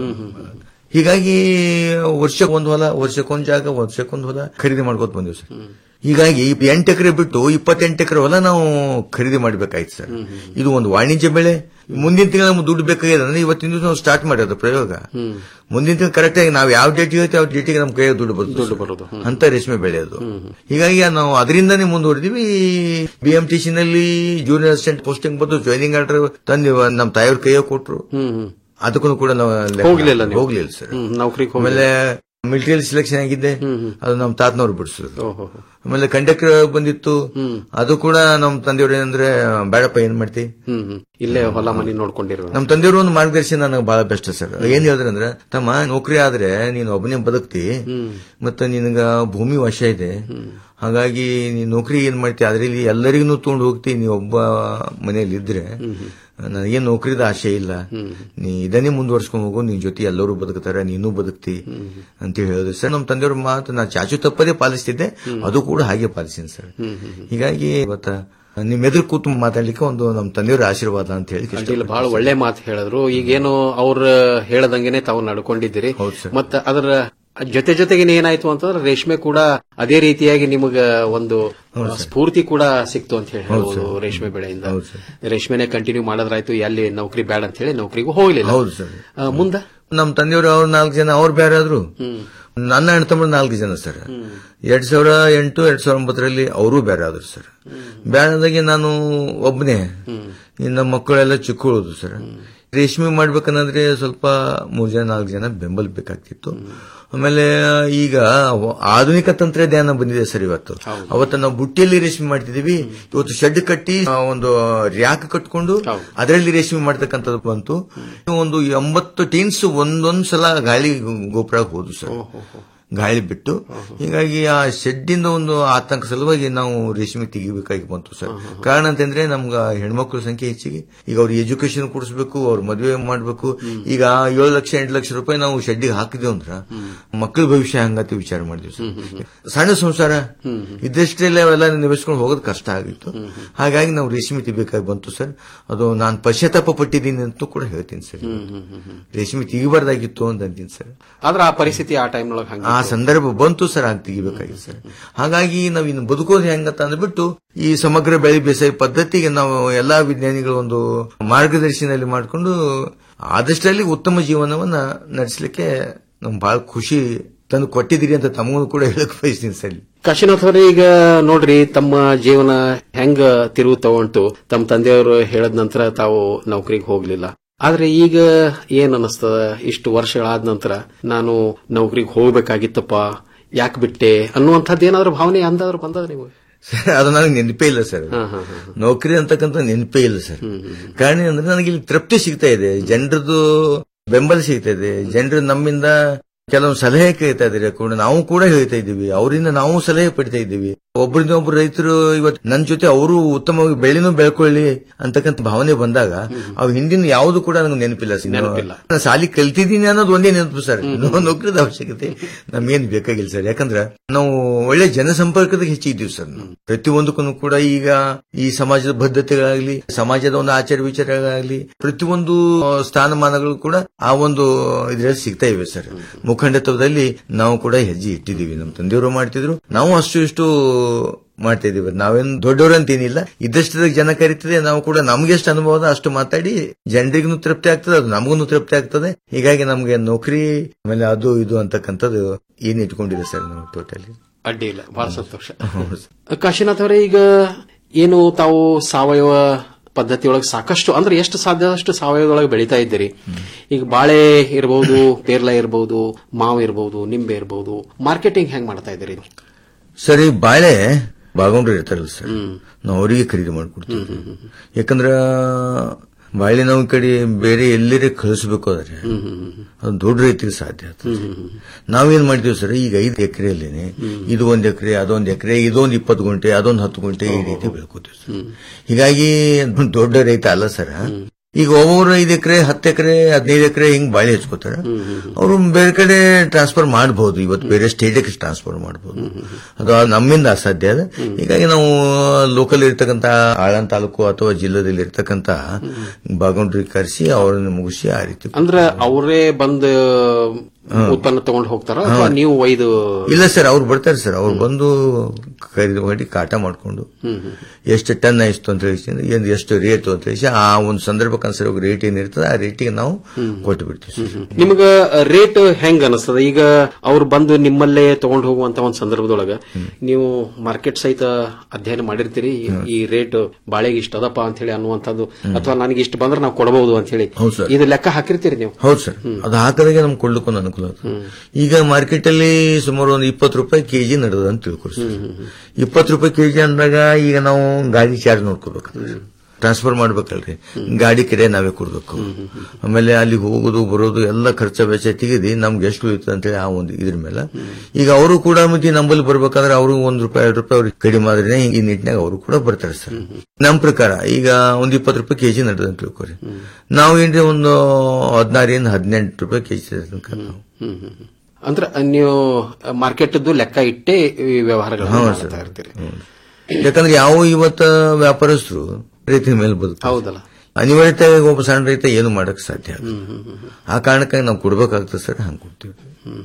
ಹೀಗಾಗಿ ವರ್ಷಕ್ಕೊಂದು ಹೊಲ ವರ್ಷಕ್ಕೊಂದು ಜಾಗ ವರ್ಷಕ್ಕೊಂದು ಹೊಲ ಖರೀದಿ ಮಾಡ್ಕೋತ ಬಂದಿವಿ ಸರ್ ಹೀಗಾಗಿ ಎಂಟು ಎಕರೆ ಬಿಟ್ಟು ಇಪ್ಪತ್ತೆಂಟು ಎಕರೆ ಹೊಲ ನಾವು ಖರೀದಿ ಮಾಡ್ಬೇಕಾಯ್ತು ಸರ್ ಇದು ಒಂದು ವಾಣಿಜ್ಯ ಬೆಳೆ ಮುಂದಿನ ತಿಂಗಳು ನಮ್ಗೆ ದುಡ್ಡು ಬೇಕಾಗಿದೆ ಅಂದ್ರೆ ಇವತ್ತಿನ ದಿವಸ ನಾವು ಸ್ಟಾರ್ಟ್ ಮಾಡೋದು ಪ್ರಯೋಗ ಮುಂದಿನ ತಿಂಗಳು ಕರೆಕ್ಟ್ ಆಗಿ ನಾವು ಯಾವ ಡೇಟ್ ಹೇಳ್ತೀವಿ ಯಾವ ಡೇಟಿಗೆ ನಮ್ಮ ಕೈಯಾಗ ದುಡ್ಡು ಬರುತ್ತೆ ದುಡ್ಡು ಬರೋದು ಅಂತ ರೇಷ್ಮೆ ಬೆಳೆ ಅದು ಹೀಗಾಗಿ ನಾವು ಅದರಿಂದಾನೇ ಮುಂದುವರೆದಿವಿ ಬಿ ಎಂ ಟಿ ಸಿ ನಲ್ಲಿ ಜೂನಿಯರ್ ಅಸಿಸ್ಟೆಂಟ್ ಪೋಸ್ಟಿಂಗ್ ಬಂದು ಜಾಯ್ನಿಂಗ್ ಆರ್ಡರ್ ತಂದು ನಮ್ಮ ತಾಯಿಯವ್ರ ಕೈಯಾಗ ಕೊಟ್ರು ಅದಕ್ಕೂ ಕೂಡ ನಾವು ಲೆಕ್ಕ- ಹೋಗ್ಲಿಲ್ಲ ನೀವು? ಹೋಗ್ಲಿಲ್ಲ ಸರ್ ಹ್ಮ್, ನೌಕರಿಗೆ ಆಮೇಲೆ ಮಿಲಿಟರಿಯಲ್ಲಿ ಸೆಲೆಕ್ಷನ್ ಆಗಿದ್ದೆ ಅದು ನಮ್ಮ ತಾತನವ್ರು ಬಿಡಿಸಿದ್ರು ಆಮೇಲೆ ಕಂಡಕ್ಟರ್ ಬಂದಿತ್ತು ಅದು ಕೂಡ ನಮ್ಮ ತಂದೆಯವ್ರು ಏನಂದ್ರೆ ಬೇಡಪ್ಪ ಏನ್ ಮಾಡ್ತಿ ಹ್ಮ್ ಹ್ಮ್. ಇಲ್ಲೇ ಹೊಲ ಮನಿ ನೋಡ್ಕೊಂಡಿರೋ ನಮ್ಮ ತಂದೆಯವರು ಒಂದು ಮಾರ್ಗದರ್ಶನ ನನಗೆ ಬಹಳ ಬೆಸ್ಟ್ ಸರ್ ಏನ್ ಹೇಳಿದ್ರೆ ಅಂದ್ರೆ ತಮ್ಮ ನೌಕರಿ ಆದ್ರೆ ನೀನು ಒಬ್ಬನೇ ಬದುಕ್ತಿ ಮತ್ತೆ ನಿನಗ ಭೂಮಿ ವಶ ಇದೆ ಹಾಗಾಗಿ ನೀನ್ ನೌಕರಿ ಏನ್ ಮಾಡ್ತಿ ಅದ್ರಲ್ಲಿ ಎಲ್ಲರಿಗೂ ತಗೊಂಡು ಹೋಗ್ತಿ ನೀ ಒಬ್ಬ ಮನೆಯಲ್ಲಿ ಇದ್ರೆ ನನಗೇನ್ ನೌಕರಿದ ಆಶೆ ಇಲ್ಲ ನೀ ಇದನ್ನೇ ಮುಂದುವರ್ಸ್ಕೊಂಡ್ ಹೋಗು ನಿನ್ ಜೊತೆ ಎಲ್ಲರೂ ಬದುಕ್ತಾರೆ ನೀನು ಬದುಕ್ತಿ ಅಂತ ಹೇಳಿದ್ರು ಸರ್ ನಮ್ಮ ತಂದೆಯವ್ರ ಮಾತು ನಾ ಚಾಚು ತಪ್ಪದೇ ಪಾಲಿಸ್ತಿದ್ದೆ ಅದು ಕೂಡ ಹಾಗೆ ಪಾಲಿಸಿನಿ ಸರ್ ಹೀಗಾಗಿ ಇವತ್ತ ನಿಮ್ ಎದುರು ಕೂತು ಮಾತಾಡ್ಲಿಕ್ಕೆ ಒಂದು ನಮ್ಮ ತಂದೆಯವರ ಆಶೀರ್ವಾದ ಅಂತ ಹೇಳಿ ಅಡ್ಡಿಲ್ಲ ಬಹಳ ಒಳ್ಳೆ ಮಾತು ಹೇಳಿದ್ರು ಈಗೇನು ಅವ್ರ ಹೇಳದಂಗೆನೆ ತಾವು ನಡ್ಕೊಂಡಿದ್ದೀರಿ ಮತ್ತ ಅದರ ಜೊತೆ ಜೊತೆಗೆ ಏನಾಯ್ತು ಅಂತಂದ್ರೆ ರೇಷ್ಮೆ ಕೂಡ ಅದೇ ರೀತಿಯಾಗಿ ನಿಮಗ ಒಂದು ಸ್ಫೂರ್ತಿ ಕೂಡ ಸಿಕ್ತು ಅಂತ ಹೇಳಿ ಹೇಳ್ಬೋದು ರೇಷ್ಮೆ ಬೆಳೆಯಿಂದ ರೇಷ್ಮೆನೆ ಕಂಟಿನ್ಯೂ ಮಾಡೋದ್ರಾಯ್ತು ಎಲ್ಲಿ ನೌಕರಿ ಬೇಡ ಅಂತ ಹೇಳಿ ನೌಕರಿಗೂ ಹೋಗ್ಲಿಲ್ಲ ಹೌದು ಸರ್ ಆ, ಮುಂದ ನಮ್ಮ ತಂದೆಯವರು ಅವ್ರು ನಾಲ್ಕು ಜನ ಅವ್ರು ಬೇರೆ ಆದ್ರು ನನ್ನ ಅಣ್ಣ ತಮ್ಮ ನಾಲ್ಕು ಜನ ಸರ್ ಎರಡ್ ಸಾವಿರ ಎಂಟು ಎರಡ್ ಸಾವಿರ ಒಂಬತ್ತರಲ್ಲಿ ಅವರು ಬೇರೆ ಆದ್ರು ಸರ್ ಬೇರೆ ಆದಾಗೆ ನಾನು ಒಬ್ಬನೇ ಇನ್ನು ಮಕ್ಕಳೆಲ್ಲ ಚಿಕ್ಕುಳುದು ಸರ್ ರೇಷ್ಮೆ ಮಾಡ್ಬೇಕನ್ನಂದ್ರೆ ಸ್ವಲ್ಪ ಮೂರ್ ಜನ ನಾಲ್ಕು ಜನ ಬೆಂಬಲ ಬೇಕಾಗ್ತಿತ್ತು ಆಮೇಲೆ ಈಗ ಅವ- ಆಧುನಿಕ ತಂತ್ರಜ್ಞಾನ ಬಂದಿದೆ ಸರ್ ಇವತ್ತು ಅವತ್ತು ನಾವು ಬುಟ್ಟಿಯಲ್ಲಿ ರೇಷ್ಮೆ ಮಾಡ್ತಿದೀವಿ ಇವತ್ತು ಶೆಡ್ ಕಟ್ಟಿ ಆ, ಒಂದು ರ್ಯಾಕ್ ಕಟ್ಕೊಂಡು ಅದರಲ್ಲಿ ರೇಷ್ಮೆ ಮಾಡ್ತಕ್ಕಂಥದ್ದು ಬಂತು ಒಂದು ಎಂಬತ್ತು ಟೀನ್ಸ್ ಒಂದೊಂದ್ ಸಲ ಗಾಳಿ ಗೋಪುರ ಹೋದು ಸರ್ ಗಾಳಿ ಬಿಟ್ಟು ಹೀಗಾಗಿ ಆ ಶೆಡ್ಡಿಂದ ಒಂದು ಆತಂಕ ಸಲುವಾಗಿ ನಾವು ರೇಷ್ಮೆ ತೆಗಿಬೇಕಾಗಿ ಬಂತು ಸರ್ ಕಾರಣ ಅಂತಂದ್ರೆ ನಮ್ಗ ಹೆಣ್ಮಕ್ಳ ಸಂಖ್ಯೆ ಹೆಚ್ಚಿಗೆ ಈಗ ಅವ್ರಿಗೆ ಎಜುಕೇಶನ್ ಕೊಡಿಸ್ಬೇಕು ಅವ್ರ ಮದುವೆ ಮಾಡ್ಬೇಕು ಈಗ ಏಳು ಲಕ್ಷ ಎಂಟು ಲಕ್ಷ ರೂಪಾಯಿ ನಾವು ಶೆಡ್ಡಿಗೆ ಹಾಕಿದೇವು ಅಂದ್ರ ಮಕ್ಕಳ ಭವಿಷ್ಯ ಹಂಗತಿ ವಿಚಾರ ಮಾಡಿದ್ವಿ ಸರ್ ಸಣ್ಣ ಸಂಸಾರ ಇದ್ದಷ್ಟೇ ಅವೆಲ್ಲ ನಿಭಾಯಿಸ್ಕೊಂಡು ಹೋಗೋದು ಕಷ್ಟ ಆಗಿತ್ತು ಹಾಗಾಗಿ ನಾವು ರೇಷ್ಮೆ ತೆಗಿಬೇಕಾಗಿ ಬಂತು ಸರ್ ಅದು ನಾನು ಪಶ್ಚಾತ್ತಾಪ ಪಟ್ಟಿದ್ದೀನಿ ಅಂತೂ ಕೂಡ ಹೇಳ್ತೀನಿ ಸರ್ ರೇಷ್ಮೆ ತೆಗಿಬಾರ್ದಾಗಿತ್ತು ಅಂತ ಅಂತೀನಿ ಸರ್ ಆದ್ರೆ ಆ ಪರಿಸ್ಥಿತಿ ಆ ಟೈಮ್ನೊಳಗೆ ಹಂಗೆ ಆ ಸಂದರ್ಭ ಬಂತು ಸರ್ ಆಗ ತೆಗಿಬೇಕಾಗಿ ಸರ್ ಹಾಗಾಗಿ ನಾವು ಇನ್ನು ಬದುಕೋದು ಹೆಂಗತ್ತ ಅಂದ್ಬಿಟ್ಟು ಈ ಸಮಗ್ರ ಬೆಳೆ ಬೇಸಾಯ ಪದ್ಧತಿಗೆ ನಾವು ಎಲ್ಲಾ ವಿಜ್ಞಾನಿಗಳ ಒಂದು ಮಾರ್ಗದರ್ಶನಲ್ಲಿ ಮಾಡಿಕೊಂಡು ಆದಷ್ಟರಲ್ಲಿ ಉತ್ತಮ ಜೀವನವನ್ನ ನಡೆಸಲಿಕ್ಕೆ ನಮ್ಗೆ ಬಹಳ ಖುಷಿ ತಂದು ಕೊಟ್ಟಿದ್ದೀರಿ ಅಂತ ತಮಗೂ ಕೂಡ ಹೇಳಕ್ ಬಯಸ್ತೀನಿ ಸರ್ ಕಾಶಿನಾಥ್ ಅವರೇ ಈಗ ನೋಡ್ರಿ ತಮ್ಮ ಜೀವನ ಹೆಂಗ ತಿರುವು ತಗೊಂಡು ತಮ್ಮ ತಂದೆಯವರು ಹೇಳದ ನಂತರ ತಾವು ನೌಕರಿಗೆ ಹೋಗ್ಲಿಲ್ಲ ಆದ್ರೆ ಈಗ ಏನ್ ಅನಿಸ್ತದ ಇಷ್ಟು ವರ್ಷಗಳಾದ ನಂತರ ನಾನು ನೌಕರಿಗೆ ಹೋಗ್ಬೇಕಾಗಿತ್ತಪ್ಪ ಯಾಕೆ ಬಿಟ್ಟೆ ಅನ್ನುವಂಥದ್ದು ಏನಾದ್ರು ಭಾವನೆ ಅಂದಾದ್ರು ಬಂದದ ನೀವು ಸರ್ ಅದು ನನಗೆ ನೆನಪೇ ಇಲ್ಲ ಸರ್ ನೌಕರಿ ಅಂತಕ್ಕಂಥ ನೆನಪೇ ಇಲ್ಲ ಸರ್ ಕಾರಣ ಅಂದ್ರೆ ನನಗೆ ಇಲ್ಲಿ ತೃಪ್ತಿ ಸಿಗ್ತಾ ಇದೆ ಜನರದ್ದು ಬೆಂಬಲ ಸಿಗ್ತಾ ಇದೆ ಜನರು ನಮ್ಮಿಂದ ಕೆಲವೊಂದು ಸಲಹೆ ಕೇಳ್ತಾ ಇದ್ದಾರೆ ಕೂಡ ನಾವು ಕೂಡ ಹೇಳ್ತಾ ಇದ್ದೀವಿ ಅವರಿಂದ ನಾವು ಸಲಹೆ ಪಡಿತಾ ಇದ್ದೀವಿ ಒಬ್ಬರಿಂದ ಒಬ್ರು ರೈತರು ಇವತ್ತು ನನ್ನ ಜೊತೆ ಅವರು ಉತ್ತಮವಾಗಿ ಬೆಳೆನೂ ಬೆಳ್ಕೊಳ್ಳಿ ಅಂತಕ್ಕಂಥ ಭಾವನೆ ಬಂದಾಗ ಅವು ಹಿಂದಿನ ಯಾವುದು ಕೂಡ ನನಗೆ ನೆನಪಿಲ್ಲ ಸರ್ ನಾನು ಸಾಲಿ ಕಲ್ತಿದ್ದೀನಿ ಅನ್ನೋದು ಒಂದೇ ನೆನಪು ಸರ್ ಇನ್ನೂ ನೌಕರಿದ ಅವಶ್ಯಕತೆ ನಮ್ಗೇನ್ ಬೇಕಾಗಿಲ್ಲ ಸರ್ ಯಾಕಂದ್ರೆ ನಾವು ಒಳ್ಳೆ ಜನಸಂಪರ್ಕದಾಗ ಹೆಚ್ಚಿದ್ದೀವಿ ಸರ್ ನಾವು ಪ್ರತಿಯೊಂದಕ್ಕೂ ಕೂಡ ಈಗ ಈ ಸಮಾಜದ ಬದ್ಧತೆಗಳಾಗ್ಲಿ ಸಮಾಜದ ಒಂದು ಆಚಾರ ವಿಚಾರಗಳಾಗ್ಲಿ ಪ್ರತಿಯೊಂದು ಸ್ಥಾನಮಾನಗಳು ಕೂಡ ಆ ಒಂದು ಇದ್ರಲ್ಲಿ ಸಿಗ್ತಾ ಇವೆ ಸರ್ ಮುಖಂಡತ್ವದಲ್ಲಿ ನಾವು ಕೂಡ ಹೆಜ್ಜೆ ಇಟ್ಟಿದ್ದೀವಿ ನಮ್ಮ ತಂದೆಯವರು ಮಾಡ್ತಿದ್ರು ನಾವು ಅಷ್ಟು ಇಷ್ಟು ಮಾಡ್ತಾ ಇದೀವಿ ನಾವೇನು ದೊಡ್ಡವರು ಅಂತೇನಿಲ್ಲ ಇದ್ದಷ್ಟದಾಗ ಜನ ಕರೀತದೆ ನಾವು ಕೂಡ ನಮ್ಗೆ ಎಷ್ಟು ಅನುಭವ ಅದ ಅಷ್ಟು ಮಾತಾಡಿ ಜನರಿಗೂ ತೃಪ್ತಿ ಆಗ್ತದೆ ಅದು ನಮಗೂ ತೃಪ್ತಿ ಆಗ್ತದೆ ಹೀಗಾಗಿ ನಮ್ಗೆ ನೌಕರಿ ಆಮೇಲೆ ಅದು ಇದು ಅಂತಕ್ಕಂಥದ್ದು ಏನ್ ಇಟ್ಕೊಂಡಿದೆ ಸರ್ ನಾವು ಟೋಟಲಿ ಅಡ್ಡಿ ಇಲ್ಲ ಬಹಳ ಸಂತೋಷ ಕಾಶಿನಾಥ್ ಅವರೇ ಈಗ ಏನು ತಾವು ಸಾವಯವ ಪದ್ಧತಿಯೊಳಗೆ ಸಾಕಷ್ಟು ಅಂದ್ರೆ ಎಷ್ಟು ಸಾಧ್ಯದಷ್ಟು ಸಾವಯವದೊಳಗೆ ಬೆಳೀತಾ ಇದ್ದೀರಿ ಈಗ ಬಾಳೆ ಇರಬಹುದು ಪೇರ್ಲ ಇರಬಹುದು ಮಾವು ಇರಬಹುದು ನಿಂಬೆ ಇರಬಹುದು ಮಾರ್ಕೆಟಿಂಗ್ ಹೆಂಗ್ ಮಾಡ್ತಾ ಇದ್ದೀರಿ ಸರಿ ಬಾಳೆ ಬಾಗೊಂಡ್ರು ಇರ್ತಾರಲ್ಲ ಸರ್ ನಾವು ಅವರಿಗೆ ಖರೀದಿ ಮಾಡ್ಕೊಡ್ತೀವಿ ಯಾಕಂದ್ರ ಬಾಳೆ ನಾವು ಈ ಕಡೆ ಬೇರೆ ಎಲ್ಲರೇ ಕಳಿಸ್ಬೇಕು ಆದ್ರೆ ಅದು ದೊಡ್ಡ ರೈತರಿಗೆ ಸಾಧ್ಯ ಆಗ್ತದೆ ನಾವೇನ್ ಮಾಡ್ತೀವಿ ಸರ್ ಈಗ ಐದು ಎಕರೆಯಲ್ಲೇನೆ ಇದು ಒಂದ್ ಎಕರೆ ಅದೊಂದ್ ಎಕರೆ ಇದೊಂದ್ ಇಪ್ಪತ್ತು ಗುಂಟೆ ಅದೊಂದ್ ಹತ್ತು ಗುಂಟೆ ಈ ರೀತಿ ಬೆಳ್ಕೋತೀವಿ ಸರ್ ಹೀಗಾಗಿ ದೊಡ್ಡ ರೈತ ಅಲ್ಲ ಸರ್ ಈಗ ಒಬ್ಬೊಬ್ರು ಐದು ಎಕರೆ ಹತ್ತು ಎಕರೆ ಹದಿನೈದು ಎಕರೆ ಹಿಂಗ್ ಬಾಳೆ ಹಚ್ಕೋತಾರೆ ಅವರು ಬೇರೆ ಕಡೆ ಟ್ರಾನ್ಸ್ಫರ್ ಮಾಡಬಹುದು ಇವತ್ತು ಬೇರೆ ಸ್ಟೇಟಿಗೆ ಟ್ರಾನ್ಸ್ಫರ್ ಮಾಡಬಹುದು ಅದು ನಮ್ಮಿಂದ ಅಸಾಧ್ಯ ಅದ ಹೀಗಾಗಿ ನಾವು ಲೋಕಲ್ ಇರ್ತಕ್ಕಂತ ಆಳನ್ ತಾಲೂಕು ಅಥವಾ ಜಿಲ್ಲೆದಲ್ಲಿ ಇರ್ತಕ್ಕಂತ ಬಾಗೌಂಡ್ರಿ ಕರೆಸಿ ಅವರನ್ನು ಮುಗಿಸಿ ಆ ರೀತಿ ಅಂದ್ರೆ ಅವರೇ ಬಂದು ಉತ್ಪನ್ನ ತಗೊಂಡು ಹೋಗ್ತಾರ ಅಥವಾ ನೀವು ಒಯ್ದು ಇಲ್ಲ ಸರ್ ಅವ್ರು ಬರ್ತಾರೆ ಸರ್ ಅವ್ರು ಬಂದು ಖರೀದಿ ಮಾಡಿ ಕಾಟ ಮಾಡ್ಕೊಂಡು ಎಷ್ಟು ಟನ್ ಎಷ್ಟು ಅಂತ ಹೇಳಿ ಏನ್ ಎಷ್ಟು ರೇಟ್ ಅಂತ ಹೇಳಿ ಆ ಒಂದು ಸಂದರ್ಭಕ್ಕನುಸಾರ ರೇಟ್ ಏನಿರ್ತದೆ ಆ ರೇಟಿಗೆ ನಾವು ಕೊಟ್ಟು ಬಿಡ್ತೀವಿ ಸರ್ ನಿಮ್ಗ ರೇಟ್ ಹೆಂಗ್ ಅನಿಸ್ತದ ಈಗ ಅವ್ರು ಬಂದು ನಿಮ್ಮಲ್ಲೇ ತಗೊಂಡು ಹೋಗುವಂತ ಒಂದು ಸಂದರ್ಭದೊಳಗ ನೀವು ಮಾರ್ಕೆಟ್ ಸಹಿತ ಅಧ್ಯಯನ ಮಾಡಿರ್ತೀರಿ ಈ ರೇಟ್ ಬಾಳೆಗೆ ಇಷ್ಟ ಅದಪ್ಪ ಅಂತ ಹೇಳಿ ಅನ್ನುವಂಥದ್ದು ಅಥವಾ ನನಗೆ ಇಷ್ಟು ಬಂದ್ರೆ ನಾವು ಕೊಡಬಹುದು ಅಂತ ಹೇಳಿ ಹೌದು ಸರ್. ಇದು ಲೆಕ್ಕ ಹಾಕಿರ್ತೀರಿ ನೀವು ಹೌದು ಸರ್ ಅದು ಹಾಕಿದಾಗೆ ನಮ್ಗೆ ಕೊಳ್ಳಿಕ್ಕೂ ಅನುಕೂಲ ಆಗ್ತದೆ ಈಗ ಮಾರ್ಕೆಟ್ ಅಲ್ಲಿ ಸುಮಾರು ಒಂದು ಇಪ್ಪತ್ತು ರೂಪಾಯಿ ಕೆಜಿ ನಡೆದ ಅಂತ ತಿಳ್ಕೊರಿ ಸರ್ ಇಪ್ಪತ್ತು ರೂಪಾಯಿ ಕೆಜಿ ಅಂದಾಗ ಈಗ ನಾವು ಗಾಡಿ ಚಾರ್ಜ್ ನೋಡ್ಕೋಬೇಕು ಟ್ರಾನ್ಸ್ಫರ್ ಮಾಡ್ಬೇಕಲ್ರಿ ಗಾಡಿ ಕಿರಾಯ ನಾವೇ ಕೊಡ್ಬೇಕು ಆಮೇಲೆ ಅಲ್ಲಿ ಹೋಗೋದು ಬರೋದು ಎಲ್ಲ ಖರ್ಚ ವೆಚ್ಚ ತೆಗೆದಿ ನಮ್ಗೆ ಎಷ್ಟು ಉಳಿತದೆ ಅಂತೇಳಿ ಆ ಒಂದು ಇದ್ರ ಮೇಲೆ ಈಗ ಅವರು ಕೂಡ ಮತ್ತೆ ನಂಬಲ್ಲಿ ಬರ್ಬೇಕಾದ್ರೆ ಅವರು ಒಂದ್ ರೂಪಾಯಿ ಎರಡು ರೂಪಾಯಿ ಅವ್ರಿಗೆ ಕಡಿಮೆ ಆದ್ರೆ ಈ ನಿಟ್ಟಿನಾಗ ಅವರು ಕೂಡ ಬರ್ತಾರೆ ಸರ್ ನಮ್ ಪ್ರಕಾರ ಈಗ ಒಂದ್ ಇಪ್ಪತ್ತು ರೂಪಾಯಿ ಕೆಜಿ ನಡೆದ ಅಂತ ತಿಳ್ಕೊರಿ ನಾವು ಏನ್ರಿ ಒಂದು ಹದಿನಾರಿಂದ ಹದಿನೆಂಟು ರೂಪಾಯಿ ಕೆಜಿ ತನಕ ನಾವು ಹ್ಮ್, ಹ್ಮ್, ಹ್ಮ್. ಅಂದ್ರೆ ನೀವು ಮಾರ್ಕೆಟ್ ಲೆಕ್ಕ ಇಟ್ಟೇ ಈ ವ್ಯವಹಾರಗಳನ್ನ ಹೌದು ಮಾಡ್ತಾ ಸರ್. ಇರ್ತೀರಿ ಯಾಕಂದ್ರೆ ಯಾವ ಇವತ್ತ ವ್ಯಾಪಾರಸ್ಥರು ರೈತರ ಮೇಲೆ ಬದುಕು ಹೌದಲ್ಲ ಅನಿವಾರ್ಯತೆ ಒಬ್ಬ ಸಣ್ಣ ರೈತ ಏನು ಮಾಡಕ್ ಸಾಧ್ಯ ಆಗಲ್ಲ. ಆ ಕಾರಣಕ್ಕಾಗಿ ನಾವು ಕೊಡ್ಬೇಕಾಗ್ತದೆ ಸರ್ ಹಂಗೆ ಕೊಡ್ತೀವಿ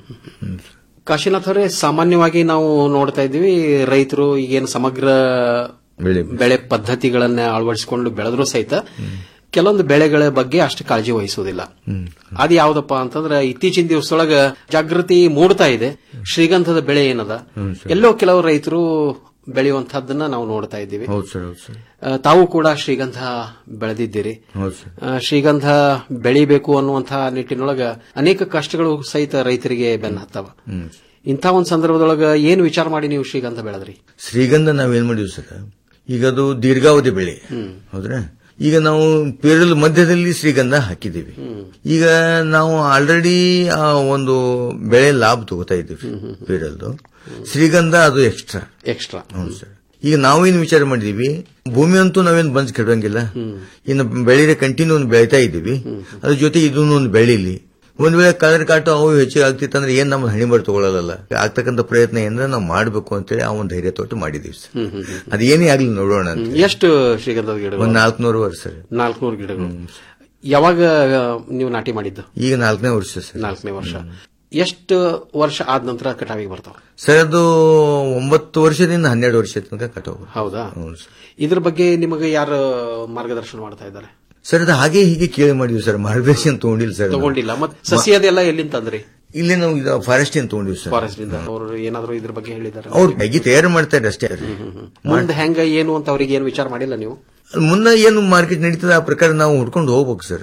ಕಾಶಿನಾಥ್ ಅವರೇ ಸಾಮಾನ್ಯವಾಗಿ ನಾವು ನೋಡ್ತಾ ಇದ್ದೀವಿ ರೈತರು ಈಗೇನು ಸಮಗ್ರ ಬೆಳೆ ಬೆಳೆ ಪದ್ಧತಿಗಳನ್ನ ಅಳವಡಿಸಿಕೊಂಡು ಬೆಳೆದ್ರು ಸಹಿತ ಕೆಲವೊಂದು ಬೆಳೆಗಳ ಬಗ್ಗೆ ಅಷ್ಟು ಕಾಳಜಿ ವಹಿಸುವುದಿಲ್ಲ ಅದು ಯಾವ್ದಪ್ಪ ಅಂತಂದ್ರೆ ಇತ್ತೀಚಿನ ದಿವಸದೊಳಗ ಜಾಗೃತಿ ಮೂಡ್ತಾ ಇದೆ ಶ್ರೀಗಂಧದ ಬೆಳೆ ಏನದ ಎಲ್ಲೋ ಕೆಲವು ರೈತರು ಬೆಳೆಯುವಂತಹದ್ದನ್ನ ನಾವು ನೋಡ್ತಾ ಇದ್ದೀವಿ ಹೌದು ಸರ್ ಹೌದು ಸರ್ ಆ, ತಾವು ಕೂಡ ಶ್ರೀಗಂಧ ಬೆಳೆದಿದ್ದೀರಿ ಹೌದು ಸರ್ ಆ, ಶ್ರೀಗಂಧ ಬೆಳಿಬೇಕು ಅನ್ನುವಂತಹ ನಿಟ್ಟಿನೊಳಗ ಅನೇಕ ಕಷ್ಟಗಳು ಸಹಿತ ರೈತರಿಗೆ ಬೆನ್ನ ಹತ್ತವ ಹ್ಮ್ ಇಂಥ ಒಂದು ಸಂದರ್ಭದೊಳಗ ಏನು ವಿಚಾರ ಮಾಡಿ ನೀವು ಶ್ರೀಗಂಧ ಬೆಳೆದ್ರಿ ಶ್ರೀಗಂಧ ನಾವೇನ್ ಮಾಡಿದ್ವಿ ಸರ್ ಈಗ ಅದು ದೀರ್ಘಾವಧಿ ಬೆಳೆ ಹೌದ್ರಾ ಈಗ ನಾವು ಪೇರಲ್ ಮಧ್ಯದಲ್ಲಿ ಶ್ರೀಗಂಧ ಹಾಕಿದ್ದೀವಿ ಈಗ ನಾವು ಆಲ್ರೆಡಿ ಆ ಒಂದು ಬೆಳೆ ಲಾಭ ತಗೋತಾ ಇದ್ದೀವಿ ಪೇರಲ್ದು ಶ್ರೀಗಂಧ ಅದು ಎಕ್ಸ್ಟ್ರಾ ಎಕ್ಸ್ಟ್ರಾ ಹೌದು ಸರ್ ಈಗ ನಾವೇನು ವಿಚಾರ ಮಾಡಿದೀವಿ ಭೂಮಿ ಅಂತೂ ನಾವೇನು ಬಂದ್ ಕೆಡಂಗಿಲ್ಲ ಇನ್ನು ಬೆಳೆರೆ ಕಂಟಿನ್ಯೂ ಒಂದು ಬೆಳಿತಾ ಇದ್ದೀವಿ ಅದ್ರ ಜೊತೆ ಇದನ್ನು ಒಂದು ಬೆಳೀಲಿ ಒಂದ್ ವೇಳೆ ಕಲರ್ ಕಾಟು ಅವು ಹೆಚ್ಚಿಗೆ ಆಗ್ತಿತ್ತಂದ್ರೆ ಏನ್ ನಮ್ಮ ಹಣಿ ಬರ್ ತಗೊಳ್ಳಲ್ಲ ಆಗ್ತಕ್ಕಂಥ ಪ್ರಯತ್ನ ಏನಾದ್ರೆ ನಾವು ಮಾಡಬೇಕು ಅಂತೇಳಿ ಆ ಒಂದು ಧೈರ್ಯ ತೊಟ್ಟು ಮಾಡಿದೀವಿ ಸರ್ ಅದು ಏನೇ ಆಗ್ಲಿ ನೋಡೋಣ ಅಂತ ಎಷ್ಟು ಶ್ರೀಗಂಧದ ಗಿಡಗಳು ಒಂದ್ ನಾಲ್ಕುನೂರು ವರ್ಷ ಸರ್ ನಾಲ್ಕುನೂರು ಗಿಡಗಳು ಯಾವಾಗ ಆ, ನೀವು ನಾಟಿ ಮಾಡಿದ್ದು ಈಗ ನಾಲ್ಕನೇ ವರ್ಷ ಸರ್ ನಾಲ್ಕನೇ ವರ್ಷ ಎಷ್ಟು ವರ್ಷ ಆದ ನಂತರ ಕಟಾವಿಗೆ ಬರ್ತಾವ ಸರ್ ಅದು ಒಂಬತ್ತು ವರ್ಷದಿಂದ ಹನ್ನೆರಡು ವರ್ಷ ತನಕ ಕಟಾವು ಹೌದಾ ಇದ್ರ ಬಗ್ಗೆ ನಿಮಗೆ ಯಾರು ಮಾರ್ಗದರ್ಶನ ಮಾಡ್ತಾ ಇದ್ದಾರೆ ಸರ್ ಅದು ಹಾಗೆ ಹೀಗೆ ಕೇಳಿ ಮಾಡಿದ್ವಿ ಸರ್ ಮಾರ್ಗದರ್ಶನ ತಗೊಂಡಿಲ್ಲ ಸರ್ ನಾವು. ತಗೊಂಡಿಲ್ಲ ಮತ್ತೆ ಸಸಿ ಅದೆಲ್ಲ ಎಲ್ಲಿಂದ ತಂದ್ರಿ ಇಲ್ಲೇ ನಾವು ಇದು ಫಾರೆಸ್ಟ್ ಅಂತ ತಗೊಂಡಿವಿ ಸರ್ ಫಾರೆಸ್ಟ್ ಇಂದ ಅವರು ಏನಾದ್ರು ಇದ್ರ ಬಗ್ಗೆ ಹೇಳಿದ್ದಾರೆ ಅವ್ರು ಹೇಗೆ ತಯಾರು ಮಾಡ್ತಾರೆ ಅಷ್ಟೇ ಮುಂದೆ ಹೆಂಗ ಏನು ಅಂತ ಅವ್ರಿಗೆ ಏನು ವಿಚಾರ ಮಾಡಿಲ್ಲ ನೀವು ಅಲ್ಲಿ ಮುಂದೆ ಏನು ಮಾರ್ಕೆಟ್ ನಡೀತದೆ ಆ ಪ್ರಕಾರ ನಾವು ಹುಡ್ಕೊಂಡು ಹೋಗ್ಬೇಕು ಸರ್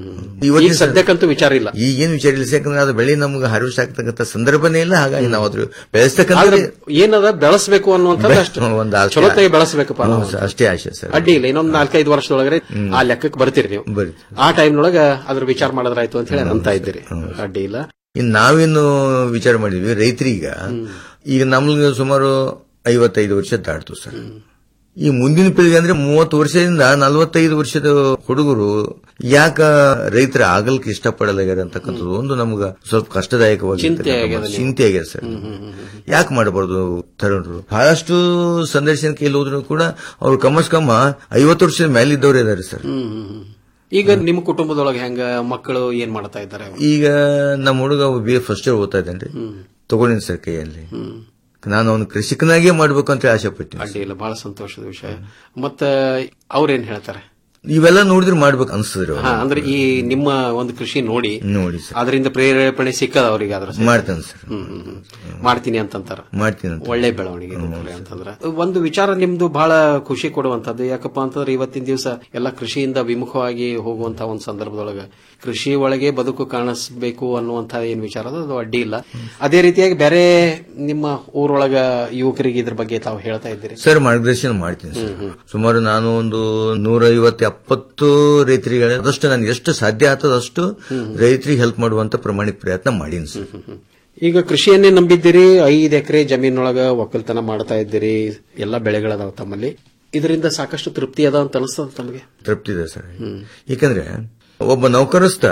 ಈಗ ಸದ್ಯಕ್ಕಂತೂ ವಿಚಾರ ಇಲ್ಲ ಈಗೇನು ವಿಚಾರ ಇಲ್ಲ ಯಾಕಂದ್ರೆ ಅದು ಬೆಳೆ ನಮ್ಗೆ ಹಾರ್ವೆಸ್ಟ್ ಆಗ್ತಕ್ಕಂಥ ಸಂದರ್ಭನೇ ಇಲ್ಲ ಹಾಗಾಗಿ ನಾವು ಅದ್ರ ಬೆಳೆಸ್ತಕ್ಕಂಥ ಆದ್ರೆ ಏನದ ಬೆಳೆಸಬೇಕು ಅನ್ನುವಂಥದ್ದು ಅಷ್ಟು ಒಂದು ಆಸೆ. ಚಲೋತ್ತಾಗಿ ಬೆಳೆಸಬೇಕಪ್ಪ ನಾವು. ಹೌದು ಸರ್, ಅಷ್ಟೇ ಆಶೆ ಸರ್ ಅಡ್ಡಿ ಇಲ್ಲ ಇನ್ನೊಂದು ನಾಲ್ಕೈದು ವರ್ಷದೊಳಗಡೆ ಆ ಲೆಕ್ಕಕ್ಕೆ ಬರ್ತೀರಿ ನೀವು ಬರೀ ಆ ಟೈಮ್ನೊಳಗ ಅದ್ರ ವಿಚಾರ ಮಾಡಿದ್ರಾಯ್ತು ಅಂತ ಹೇಳಿ ಅಂತ ಇದ್ದೀರಿ ಅಡ್ಡಿ ಇಲ್ಲ ಇನ್ನು ನಾವೇನು ವಿಚಾರ ಮಾಡಿದ್ವಿ ರೈತರೀಗ ಈಗ ನಮ್ಗೆ ಸುಮಾರು ಐವತ್ತೈದು ವರ್ಷ ದಾಟ್ತು ಸರ್ ಈ ಮುಂದಿನ ಪೀಳಿಗೆ ಅಂದ್ರೆ ಮೂವತ್ತು ವರ್ಷದಿಂದ ನಲವತ್ತೈದು ವರ್ಷದ ಹುಡುಗರು ಯಾಕ ರೈತರ ಆಗಲ್ಕೆ ಇಷ್ಟಪಡಲಾಗ್ಯಾರ ಅಂತಕ್ಕಂಥದ್ದು ಒಂದು ನಮ್ಗ ಸ್ವಲ್ಪ ಕಷ್ಟದಾಯಕವಾಗಿ ಚಿಂತೆ ಆಗ್ಯದ ನಿಮ್ಗೆ. ಚಿಂತೆ ಆಗ್ಯದ ಸರ್ ಯಾಕೆ ಮಾಡಬಾರ್ದು ತರುಣರು ಬಹಳಷ್ಟು ಸಂದರ್ಶನಕ್ಕೆ ಇಲ್ಲಿ ಹೋದ್ರು ಕೂಡ ಅವ್ರು ಕಮ್ಮಸ್ ಕಮ್ಮ ಐವತ್ತು ವರ್ಷದ ಮೇಲೆ ಇದ್ದವ್ರು ಇದಾರೆ ಸರ್ ಹ್ಮ್ ಹ್ಮ್, ಹ್ಮ್. ಈಗ ನಿಮ್ಮ ಕುಟುಂಬದೊಳಗೆ ಹೆಂಗ ಮಕ್ಕಳು ಏನ್ ಮಾಡ್ತಾ ಇದ್ದಾರೆ ಈಗ ನಮ್ಮ ಹುಡುಗ ಬಿ ಎ ಫಸ್ಟ್ ಇಯರ್ ಓದ್ತಾ ಇದ್ದಾನೆ ತಗೊಂಡಿನಿ ಸರ್ ಕೈಯಲ್ಲಿ ನಾನು ಅವನು ಕೃಷಿಕನಾಗೇ ಮಾಡ್ಬೇಕು ಅಂತ ಆಸೆ ಪಟ್ಟಿನಿ ಅಡ್ಡಿ ಇಲ್ಲ ಬಹಳ ಸಂತೋಷದ ವಿಷಯ ಮತ್ತ ಅವ್ರೇನ್ ಹೇಳ್ತಾರೆ ಇವೆಲ್ಲ ನೋಡಿದ್ರೆ ಮಾಡ್ಬೇಕು ಅನ್ಸ್ತದ್ರಿ ಹಾ ಅಂದ್ರೆ ಈ ನಿಮ್ಮ ಒಂದು ಕೃಷಿ ನೋಡಿ ನೋಡಿ ಸರ್ ಅದರಿಂದ ಪ್ರೇರೇಪಣೆ ಸಿಕ್ಕದ ಅವರಿಗೆ ಅದ್ರ ಸಹಿತ. ಮಾಡ್ತಾನೆ ಸರ್ ಹ್ಮ್, ಹ್ಮ್, ಹ್ಮ್. ಮಾಡ್ತೀನಿ ಅಂತಂತಾರ ಮಾಡ್ತೀನಿ ಅಂತ ಒಳ್ಳೆ ಬೆಳವಣಿಗೆ ನೋಡ್ರಿ ಅಂತಂದ್ರ ಒಂದು ವಿಚಾರ ನಿಮ್ದು ಬಹಳ ಖುಷಿ ಕೊಡುವಂತದ್ದು ಯಾಕಪ್ಪ ಅಂತಂದ್ರೆ ಇವತ್ತಿನ ದಿವಸ ಎಲ್ಲ ಕೃಷಿಯಿಂದ ವಿಮುಖವಾಗಿ ಹೋಗುವಂತ ಒಂದು ಸಂದರ್ಭದೊಳಗ ಕೃಷಿ ಒಳಗೆ ಬದುಕು ಕಾಣಿಸ್ಬೇಕು ಅನ್ನುವಂತ ಏನ್ ವಿಚಾರ ಅದ ಅದು ಅಡ್ಡಿ ಇಲ್ಲ ಅದೇ ರೀತಿಯಾಗಿ ಬೇರೆ ನಿಮ್ಮ ಊರೊಳಗ ಯುವಕರಿಗೆ ಇದ್ರ ಬಗ್ಗೆ ತಾವು ಹೇಳ್ತಾ ಇದ್ದೀರಿ ಸರ್ ಮಾರ್ಗದರ್ಶನ ಮಾಡ್ತೀನಿ ಸರ್ ಸುಮಾರು ನಾನು ಒಂದು ನೂರ ಐವತ್ತು ಎಪ್ಪತ್ತು ರೈತರಿಗೆ ಅದಷ್ಟು ನನಗೆ ಎಷ್ಟು ಸಾಧ್ಯ ಆಗ್ತದ ಅಷ್ಟು ರೈತರಿಗೆ ಹೆಲ್ಪ್ ಮಾಡುವಂತ ಪ್ರಾಮಾಣಿಕ ಪ್ರಯತ್ನ ಮಾಡೀನಿ ಸರ್ ಈಗ ಕೃಷಿಯನ್ನೇ ನಂಬಿದ್ದೀರಿ ಐದು ಎಕರೆ ಜಮೀನೊಳಗ ಒಕ್ಕಲ್ತನ ಮಾಡ್ತಾ ಇದ್ದೀರಿ ಎಲ್ಲ ಬೆಳೆಗಳದಾವ ತಮ್ಮಲ್ಲಿ ಇದರಿಂದ ಸಾಕಷ್ಟು ತೃಪ್ತಿ ಅದ ಅಂತ ಅನಿಸ್ತದ ತಮಗೆ ತೃಪ್ತಿ ಇದೆ ಸರ್ ಯಾಕಂದ್ರೆ ಒಬ್ಬ ನೌಕರಸ್ಥ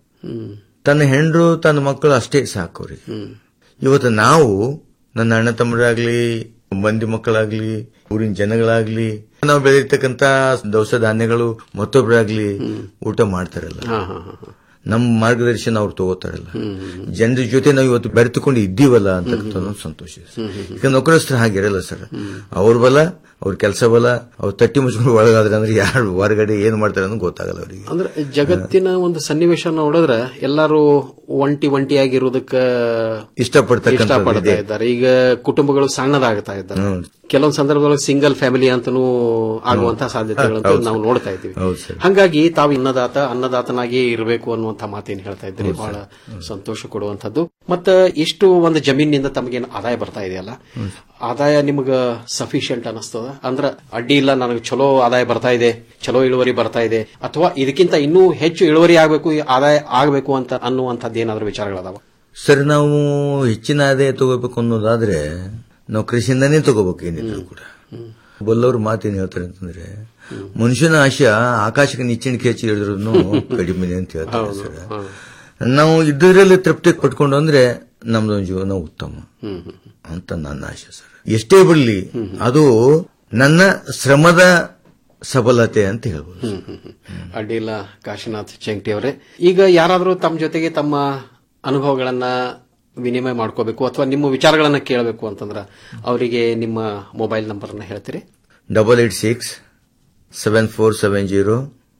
ತನ್ನ ಹೆಂಡ್ರು ತನ್ನ ಮಕ್ಕಳು ಅಷ್ಟೇ ಸಾಕು ಅವ್ರಿಗೆ ಇವತ್ತು ನಾವು ನನ್ನ ಅಣ್ಣ ತಮ್ಮರಾಗ್ಲಿ ಮಂದಿ ಮಕ್ಕಳಾಗ್ಲಿ ಊರಿನ ಜನಗಳಾಗ್ಲಿ ನಾವು ಬೆಳೆದಿರ್ತಕ್ಕಂತ ದವಸ ಧಾನ್ಯಗಳು ಮತ್ತೊಬ್ಬರಾಗ್ಲಿ ಊಟ ಮಾಡ್ತಾರಲ್ಲ ನಮ್ಮ ಮಾರ್ಗದರ್ಶನ ಅವ್ರು ತಗೋತಾರಲ್ಲ ಜನರ ಜೊತೆ ನಾವು ಇವತ್ತು ಬೆರೆತುಕೊಂಡು ಇದ್ದೀವಲ್ಲ ಅಂತಕ್ಕಂಥ ಒಂದು ಸಂತೋಷ ಇದೆ ಸರ್. ಈಗ ನೌಕರಸ್ಥರು ಹಾಗಿರಲ್ಲ ಸರ್ ಅವ್ರ ಬಲ ಅವ್ರ ಕೆಲಸ ಬಲ ಅವ್ರ ತಟ್ಟಿ ಮುಚ್ಕೊಂಡು ಒಳಗಾದ್ರೆ ಅಂದ್ರೆ ಯಾರು ಹೊರಗಡೆ ಏನ್ ಮಾಡ್ತಾರೆ ಅನ್ನೋದು ಗೊತ್ತಾಗಲ್ಲ ಅವರಿಗೆ ಅಂದ್ರೆ ಜಗತ್ತಿನ ಒಂದು ಸನ್ನಿವೇಶ ನೋಡಿದ್ರೆ ಎಲ್ಲರೂ ಒಂಟಿ ಒಂಟಿಯಾಗಿರೋದಕ್ಕ ಇಷ್ಟಪಡ್ತಕ್ಕಂಥದ್ದು ಇಷ್ಟಪಡ್ತಾ ಇದೆ. ಇದ್ದಾರೆ ಈಗ ಕುಟುಂಬಗಳು ಸಣ್ಣದಾಗ್ತಾ ಇದ್ದಾರೆ ಕೆಲವೊಂದು ಸಂದರ್ಭದೊಳಗೆ ಸಿಂಗಲ್ ಫ್ಯಾಮಿಲಿ ಅಂತಾನೂ ಆಗುವಂತಹ ಸಾಧ್ಯತೆಗಳಂತೂ ಹೌದು ನಾವು ಸರ್. ನೋಡ್ತಾ ಇದ್ದೀವಿ ಹೌದು ಸರ್. ಹಾಗಾಗಿ ತಾವು ಅನ್ನದಾತ ಅನ್ನದಾತನಾಗಿಯೇ ಇರಬೇಕು ಅನ್ನುವಂತ ಮಾತೇನು ಹೇಳ್ತಾ ಇದ್ದೀರಿ ಹೌದು ಬಹಳ ಸರ್. ಸಂತೋಷ ಕೊಡುವಂತದ್ದು ಮತ್ತ ಇಷ್ಟು ಒಂದು ಜಮೀನಿನಿಂದ ತಮಗೇನು ಆದಾಯ ಬರ್ತಾ ಇದೆಯಲ್ಲ ಆದಾಯ ನಿಮಗ ಸಫಿಶಿಯಂಟ್ ಅನಿಸ್ತದ ಅಂದ್ರ ಅಡ್ಡಿ ಇಲ್ಲ ನನಗೆ ಚಲೋ ಆದಾಯ ಬರ್ತಾ ಇದೆ ಚಲೋ ಇಳುವರಿ ಬರ್ತಾ ಇದೆ ಅಥವಾ ಇದಕ್ಕಿಂತ ಇನ್ನೂ ಹೆಚ್ಚು ಇಳುವರಿ ಆಗಬೇಕು ಆದಾಯ ಆಗಬೇಕು ಅಂತ ಅನ್ನುವಂಥದ್ದು ಏನಾದ್ರೂ ವಿಚಾರಗಳದಾವ ಸರ್ ನಾವು ಹೆಚ್ಚಿನ ಆದಾಯ ತಗೋಬೇಕು ಅನ್ನೋದಾದ್ರೆ ನಾವು ಕೃಷಿಯಿಂದನೇ ತಗೋಬೇಕು ಏನಿದ್ರು ಕೂಡ ಬಲ್ಲವ್ರ ಮಾತೇನು ಹೇಳ್ತಾರೆ ಅಂತಂದ್ರೆ ಮನುಷ್ಯನ ಆಶೆ ಆಕಾಶಕ್ಕೆ ನಿಚ್ಚಣಿಕೆ ಹೆಚ್ಚಿ ಹಿಡಿದ್ರು ಕಡಿಮೆ ಅಂತ ಹೇಳ್ತಾರೆ ಸರ್ ನಾವು ಇದರಲ್ಲಿ ತೃಪ್ತಿ ಪಟ್ಕೊಂಡು ಅಂದ್ರೆ ನಮ್ದು ಜೀವನ ಉತ್ತಮ ಅಂತ ನನ್ನ ಆಶೆ ಸರ್ ಎಷ್ಟೇ ಬಿಡ್ಲಿ ಅದು ನನ್ನ ಶ್ರಮದ ಸಬಲತೆ ಅಂತ ಹೇಳ್ಬೋದು ಅಡ್ಡಿಲ್ಲ ಕಾಶಿನಾಥ್ ಚೆಂಕ್ಟಿ ಅವರೇ ಈಗ ಯಾರಾದರೂ ತಮ್ಮ ಜೊತೆಗೆ ತಮ್ಮ ಅನುಭವಗಳನ್ನ ವಿನಿಮಯ ಮಾಡ್ಕೋಬೇಕು ಅಥವಾ ನಿಮ್ಮ ವಿಚಾರಗಳನ್ನ ಕೇಳಬೇಕು ಅಂತಂದ್ರ ಅವರಿಗೆ ನಿಮ್ಮ ಮೊಬೈಲ್ ನಂಬರ್ನ ಹೇಳ್ತೀರಿ double eight six seven four seven zero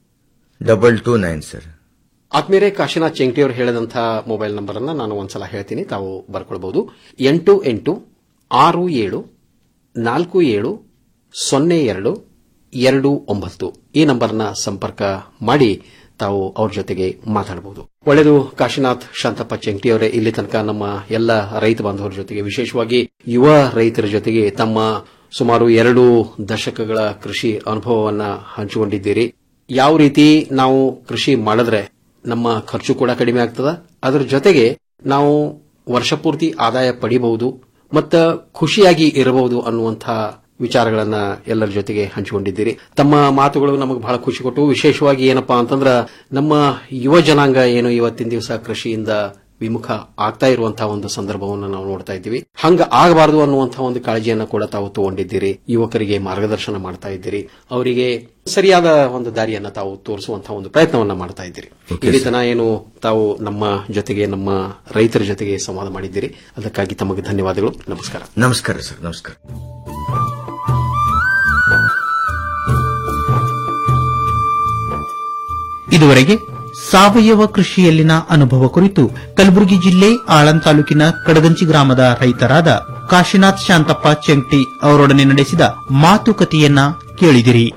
double two nine sir ಆತ್ಮೀಯರೇ ಕಾಶಿನಾಥ್ ಚೆಂಕ್ಟಿ ಅವರು ಹೇಳಿದಂತಹ ಮೊಬೈಲ್ ನಂಬರ್ ಅನ್ನ ನಾನು ಒಂದ್ಸಲ ಹೇಳ್ತೀನಿ ತಾವು ಬರ್ಕೊಳ್ಬಹುದು ಎಂಟು ಎಂಟು ಆರು ಏಳು ನಾಲ್ಕು ಏಳು ಸೊನ್ನೆ ಎರಡು ಎರಡು ಒಂಬತ್ತು ಈ ನಂಬರ್ನ ಸಂಪರ್ಕ ಮಾಡಿ ತಾವು ಅವ್ರ ಜೊತೆಗೆ ಮಾತಾಡಬಹುದು ಒಳ್ಳೆಯದು ಕಾಶಿನಾಥ್ ಶಾಂತಪ್ಪ ಚೆಂಟಿ ಅವರೇ ಇಲ್ಲಿ ತನಕ ನಮ್ಮ ಎಲ್ಲ ರೈತ ಬಾಂಧವರ ಜೊತೆಗೆ ವಿಶೇಷವಾಗಿ ಯುವ ರೈತರ ಜೊತೆಗೆ ತಮ್ಮ ಸುಮಾರು ಎರಡು ದಶಕಗಳ ಕೃಷಿ ಅನುಭವವನ್ನ ಹಂಚಿಕೊಂಡಿದ್ದೀರಿ ಯಾವ ರೀತಿ ನಾವು ಕೃಷಿ ಮಾಡಿದ್ರೆ ನಮ್ಮ ಖರ್ಚು ಕೂಡ ಕಡಿಮೆ ಆಗ್ತದ ಅದರ ಜೊತೆಗೆ ನಾವು ವರ್ಷಪೂರ್ತಿ ಆದಾಯ ಪಡಿಬಹುದು ಮತ್ತು ಖುಷಿಯಾಗಿ ಇರಬಹುದು ಅನ್ನುವಂತಹ ವಿಚಾರಗಳನ್ನ ಎಲ್ಲರ ಜೊತೆಗೆ ಹಂಚಿಕೊಂಡಿದ್ದೀರಿ ತಮ್ಮ ಮಾತುಗಳು ನಮಗೆ ಬಹಳ ಖುಷಿ ಕೊಟ್ಟು ವಿಶೇಷವಾಗಿ ಏನಪ್ಪಾ ಅಂತಂದ್ರ ನಮ್ಮ ಯುವ ಜನಾಂಗ ಏನು ಇವತ್ತಿನ ದಿವಸ ಕೃಷಿಯಿಂದ ವಿಮುಖ ಆಗ್ತಾ ಇರುವಂತಹ ಒಂದು ಸಂದರ್ಭವನ್ನು ನಾವು ನೋಡ್ತಾ ಇದ್ದೀವಿ ಹಂಗ ಆಗಬಾರದು ಅನ್ನುವಂತಹ ಒಂದು ಕಾಳಜಿಯನ್ನ ಕೂಡ ತಾವು ತಗೊಂಡಿದ್ದೀರಿ ಯುವಕರಿಗೆ ಮಾರ್ಗದರ್ಶನ ಮಾಡ್ತಾ ಇದ್ದೀರಿ ಅವರಿಗೆ ಸರಿಯಾದ ಒಂದು ದಾರಿಯನ್ನ ತಾವು ತೋರಿಸುವಂತಹ ಒಂದು ಪ್ರಯತ್ನವನ್ನ ಮಾಡ್ತಾ ಇದ್ದೀರಿ ಇಲ್ಲಿ ತನ ಏನು ತಾವು ನಮ್ಮ ಜೊತೆಗೆ ನಮ್ಮ ರೈತರ ಜೊತೆಗೆ ಸಂವಾದ ಮಾಡಿದ್ದೀರಿ ಅದಕ್ಕಾಗಿ ತಮಗೆ ಧನ್ಯವಾದಗಳು ನಮಸ್ಕಾರ ನಮಸ್ಕಾರ ಸರ್ ನಮಸ್ಕಾರ ಇದುವರೆಗೆ ಸಾವಯವ ಕೃಷಿಯಲ್ಲಿನ ಅನುಭವ ಕುರಿತು ಕಲಬುರಗಿ ಜಿಲ್ಲೆ ಆಳಂದ್ ತಾಲೂಕಿನ ಕಡಗಂಚಿ ಗ್ರಾಮದ ರೈತರಾದ ಕಾಶಿನಾಥ್ ಶಾಂತಪ್ಪ ಚೆಂಟಿ ಅವರೊಡನೆ ನಡೆಸಿದ ಮಾತುಕತೆಯನ್ನ ಕೇಳಿದಿರಿ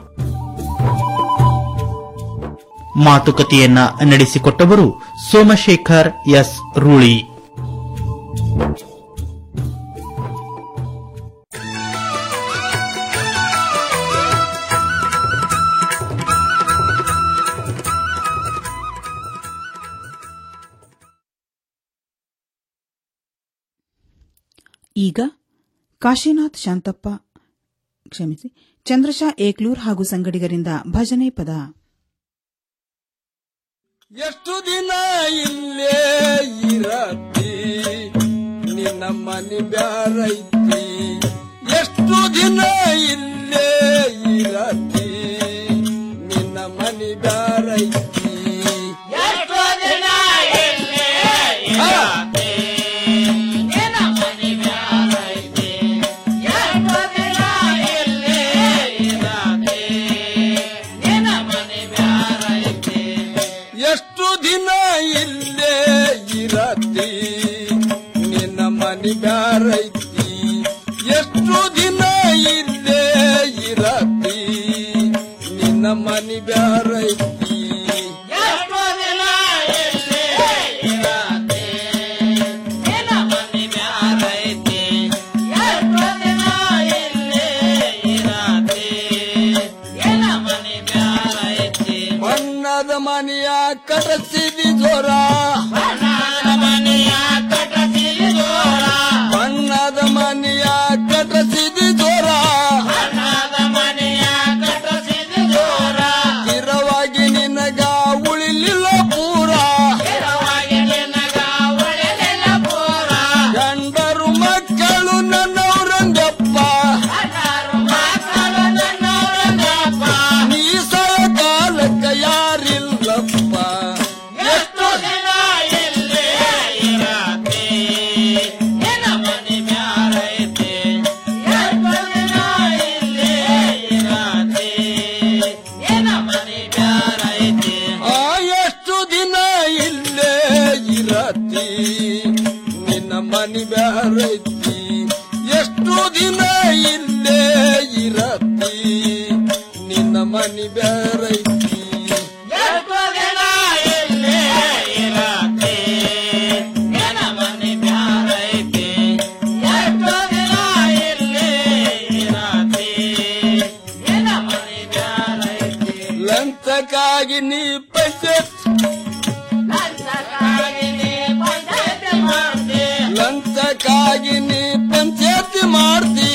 ಮಾತುಕತೆಯನ್ನ ನಡೆಸಿಕೊಟ್ಟವರು ಸೋಮಶೇಖರ್ ಎಸ್ ರೂಳಿ ಈಗ ಕಾಶಿನಾಥ್ ಶಾಂತಪ್ಪ ಕ್ಷಮಿಸಿ ಚಂದ್ರಶಾ ಏಕ್ಲೂರ್ ಹಾಗೂ ಸಂಗಡಿಗರಿಂದ ಭಜನೆ ಪದ ಎಷ್ಟು ದಿನ ಇಲ್ಲೇ ಇರತಿ ನಿನ್ನ ಮನೆ ಬ್ಯಾರೈತಿ ಎಷ್ಟು ದಿನ ಇಲ್ಲೇ ಇರತಿ ನಿನ್ನ ಮನೆ ಬ್ಯಾರೈತಿ ಎಷ್ಟು ದಿನ ಇಲ್ಲೇ ಇರತಿ ನಿನ್ನ ಮನೆ ಬ್ಯಾರೈತಿ ಎಷ್ಟು ದಿನ ಇಲ್ಲೇ ಇರತಿ ನಿನ್ನ ಮನೆ ಬ್ಯಾರೈತಿ ಎಷ್ಟು ದಿನ ಇಲ್ಲೇ ಇರತಿ ನಿನ್ನ ಮನೆ ಬ್ಯಾರೈತಿ ಎಷ್ಟು ದಿನ ಇಲ್ಲೇ ಇರತಿ ನಿನ್ನ ಮನೆ ಬ್ಯಾರೈತಿ ಎಷ್ಟು ದಿನ ಇಲ್ಲೇ ಇರತಿ ನಿನ್ನ ಮನೆ ಬ್ಯಾರೈತಿ ಎಷ್ಟು ದಿನ ಇಲ್ಲೇ ಇರತಿ ನಿನ್ನ ಮನೆ ಬ್ಯಾರೈತಿ ಬಣ್ಣದ ಮನೆಯ ಕಟಸಿದಿ ಜೋರ ಬಣ್ಣದ ಮನೆಯ ಕಟಸಿದಿ ಜೋರ ಬಣ್ಣದ ಮನೆಯ ಕಟಸಿದಿ ಜೋರ ಬಣ್ಣದ ಮನೆಯ ಕಟಸಿದಿ ಜೋರ ಸ್ಥಿರವಾಗಿ ನಿನಗ ಉಳಿಲಿಲ್ಲ ಪೂರ ಸ್ಥಿರವಾಗಿ ನಿನಗ ಉಳಿಲಿಲ್ಲ ಪೂರ ಗಂಡರು ಮಕ್ಕಳು ನನ್ನವರಂಗಪ್ಪ ಗಂಡರು ಮಕ್ಕಳು ನನ್ನವರಂಗಪ್ಪ ನೀ ಕಾಲಕ್ಕ ಯಾರಿಲ್ಲಪ್ಪ ಎಷ್ಟು ದಿನ ಇಲ್ಲೇ ಇರತಿ ನಿನ್ನ ಮನೆ ಬ್ಯಾರೈತಿ ಎಷ್ಟು ದಿನ ಇಲ್ಲೇ ಇರತಿ ನಿನ್ನ ಮನೆ ಬ್ಯಾರೈತಿ ಆ ಎಷ್ಟು ದಿನ ಇಲ್ಲೇ ಇರತಿ ನಿನ್ನ ಮನೆ ಬ್ಯಾರೈತಿ ಎಷ್ಟು ದಿನ ಇಲ್ಲೇ ಇರತಿ ನಿನ್ನ ಮನೆ ಬ್ಯಾರೈತಿ ಎಷ್ಟು ದಿನ ಇಲ್ಲೇ ಇರತಿ ನಿನ್ನ ಮನೆ ಬ್ಯಾರೈತಿ ಎಷ್ಟು ದಿನ ಇಲ್ಲೇ ಇರತಿ ನಿನ್ನ ಮನೆ ಬ್ಯಾರೈತಿ ಲಂಚಕ್ಕಾಗಿ ನೀ ಪಂಚಾಯತ್ ಲಂಚಕ್ಕಾಗಿ ನೀ ಪಂಚಾಯತ್ ಮಾಡ್ತಿ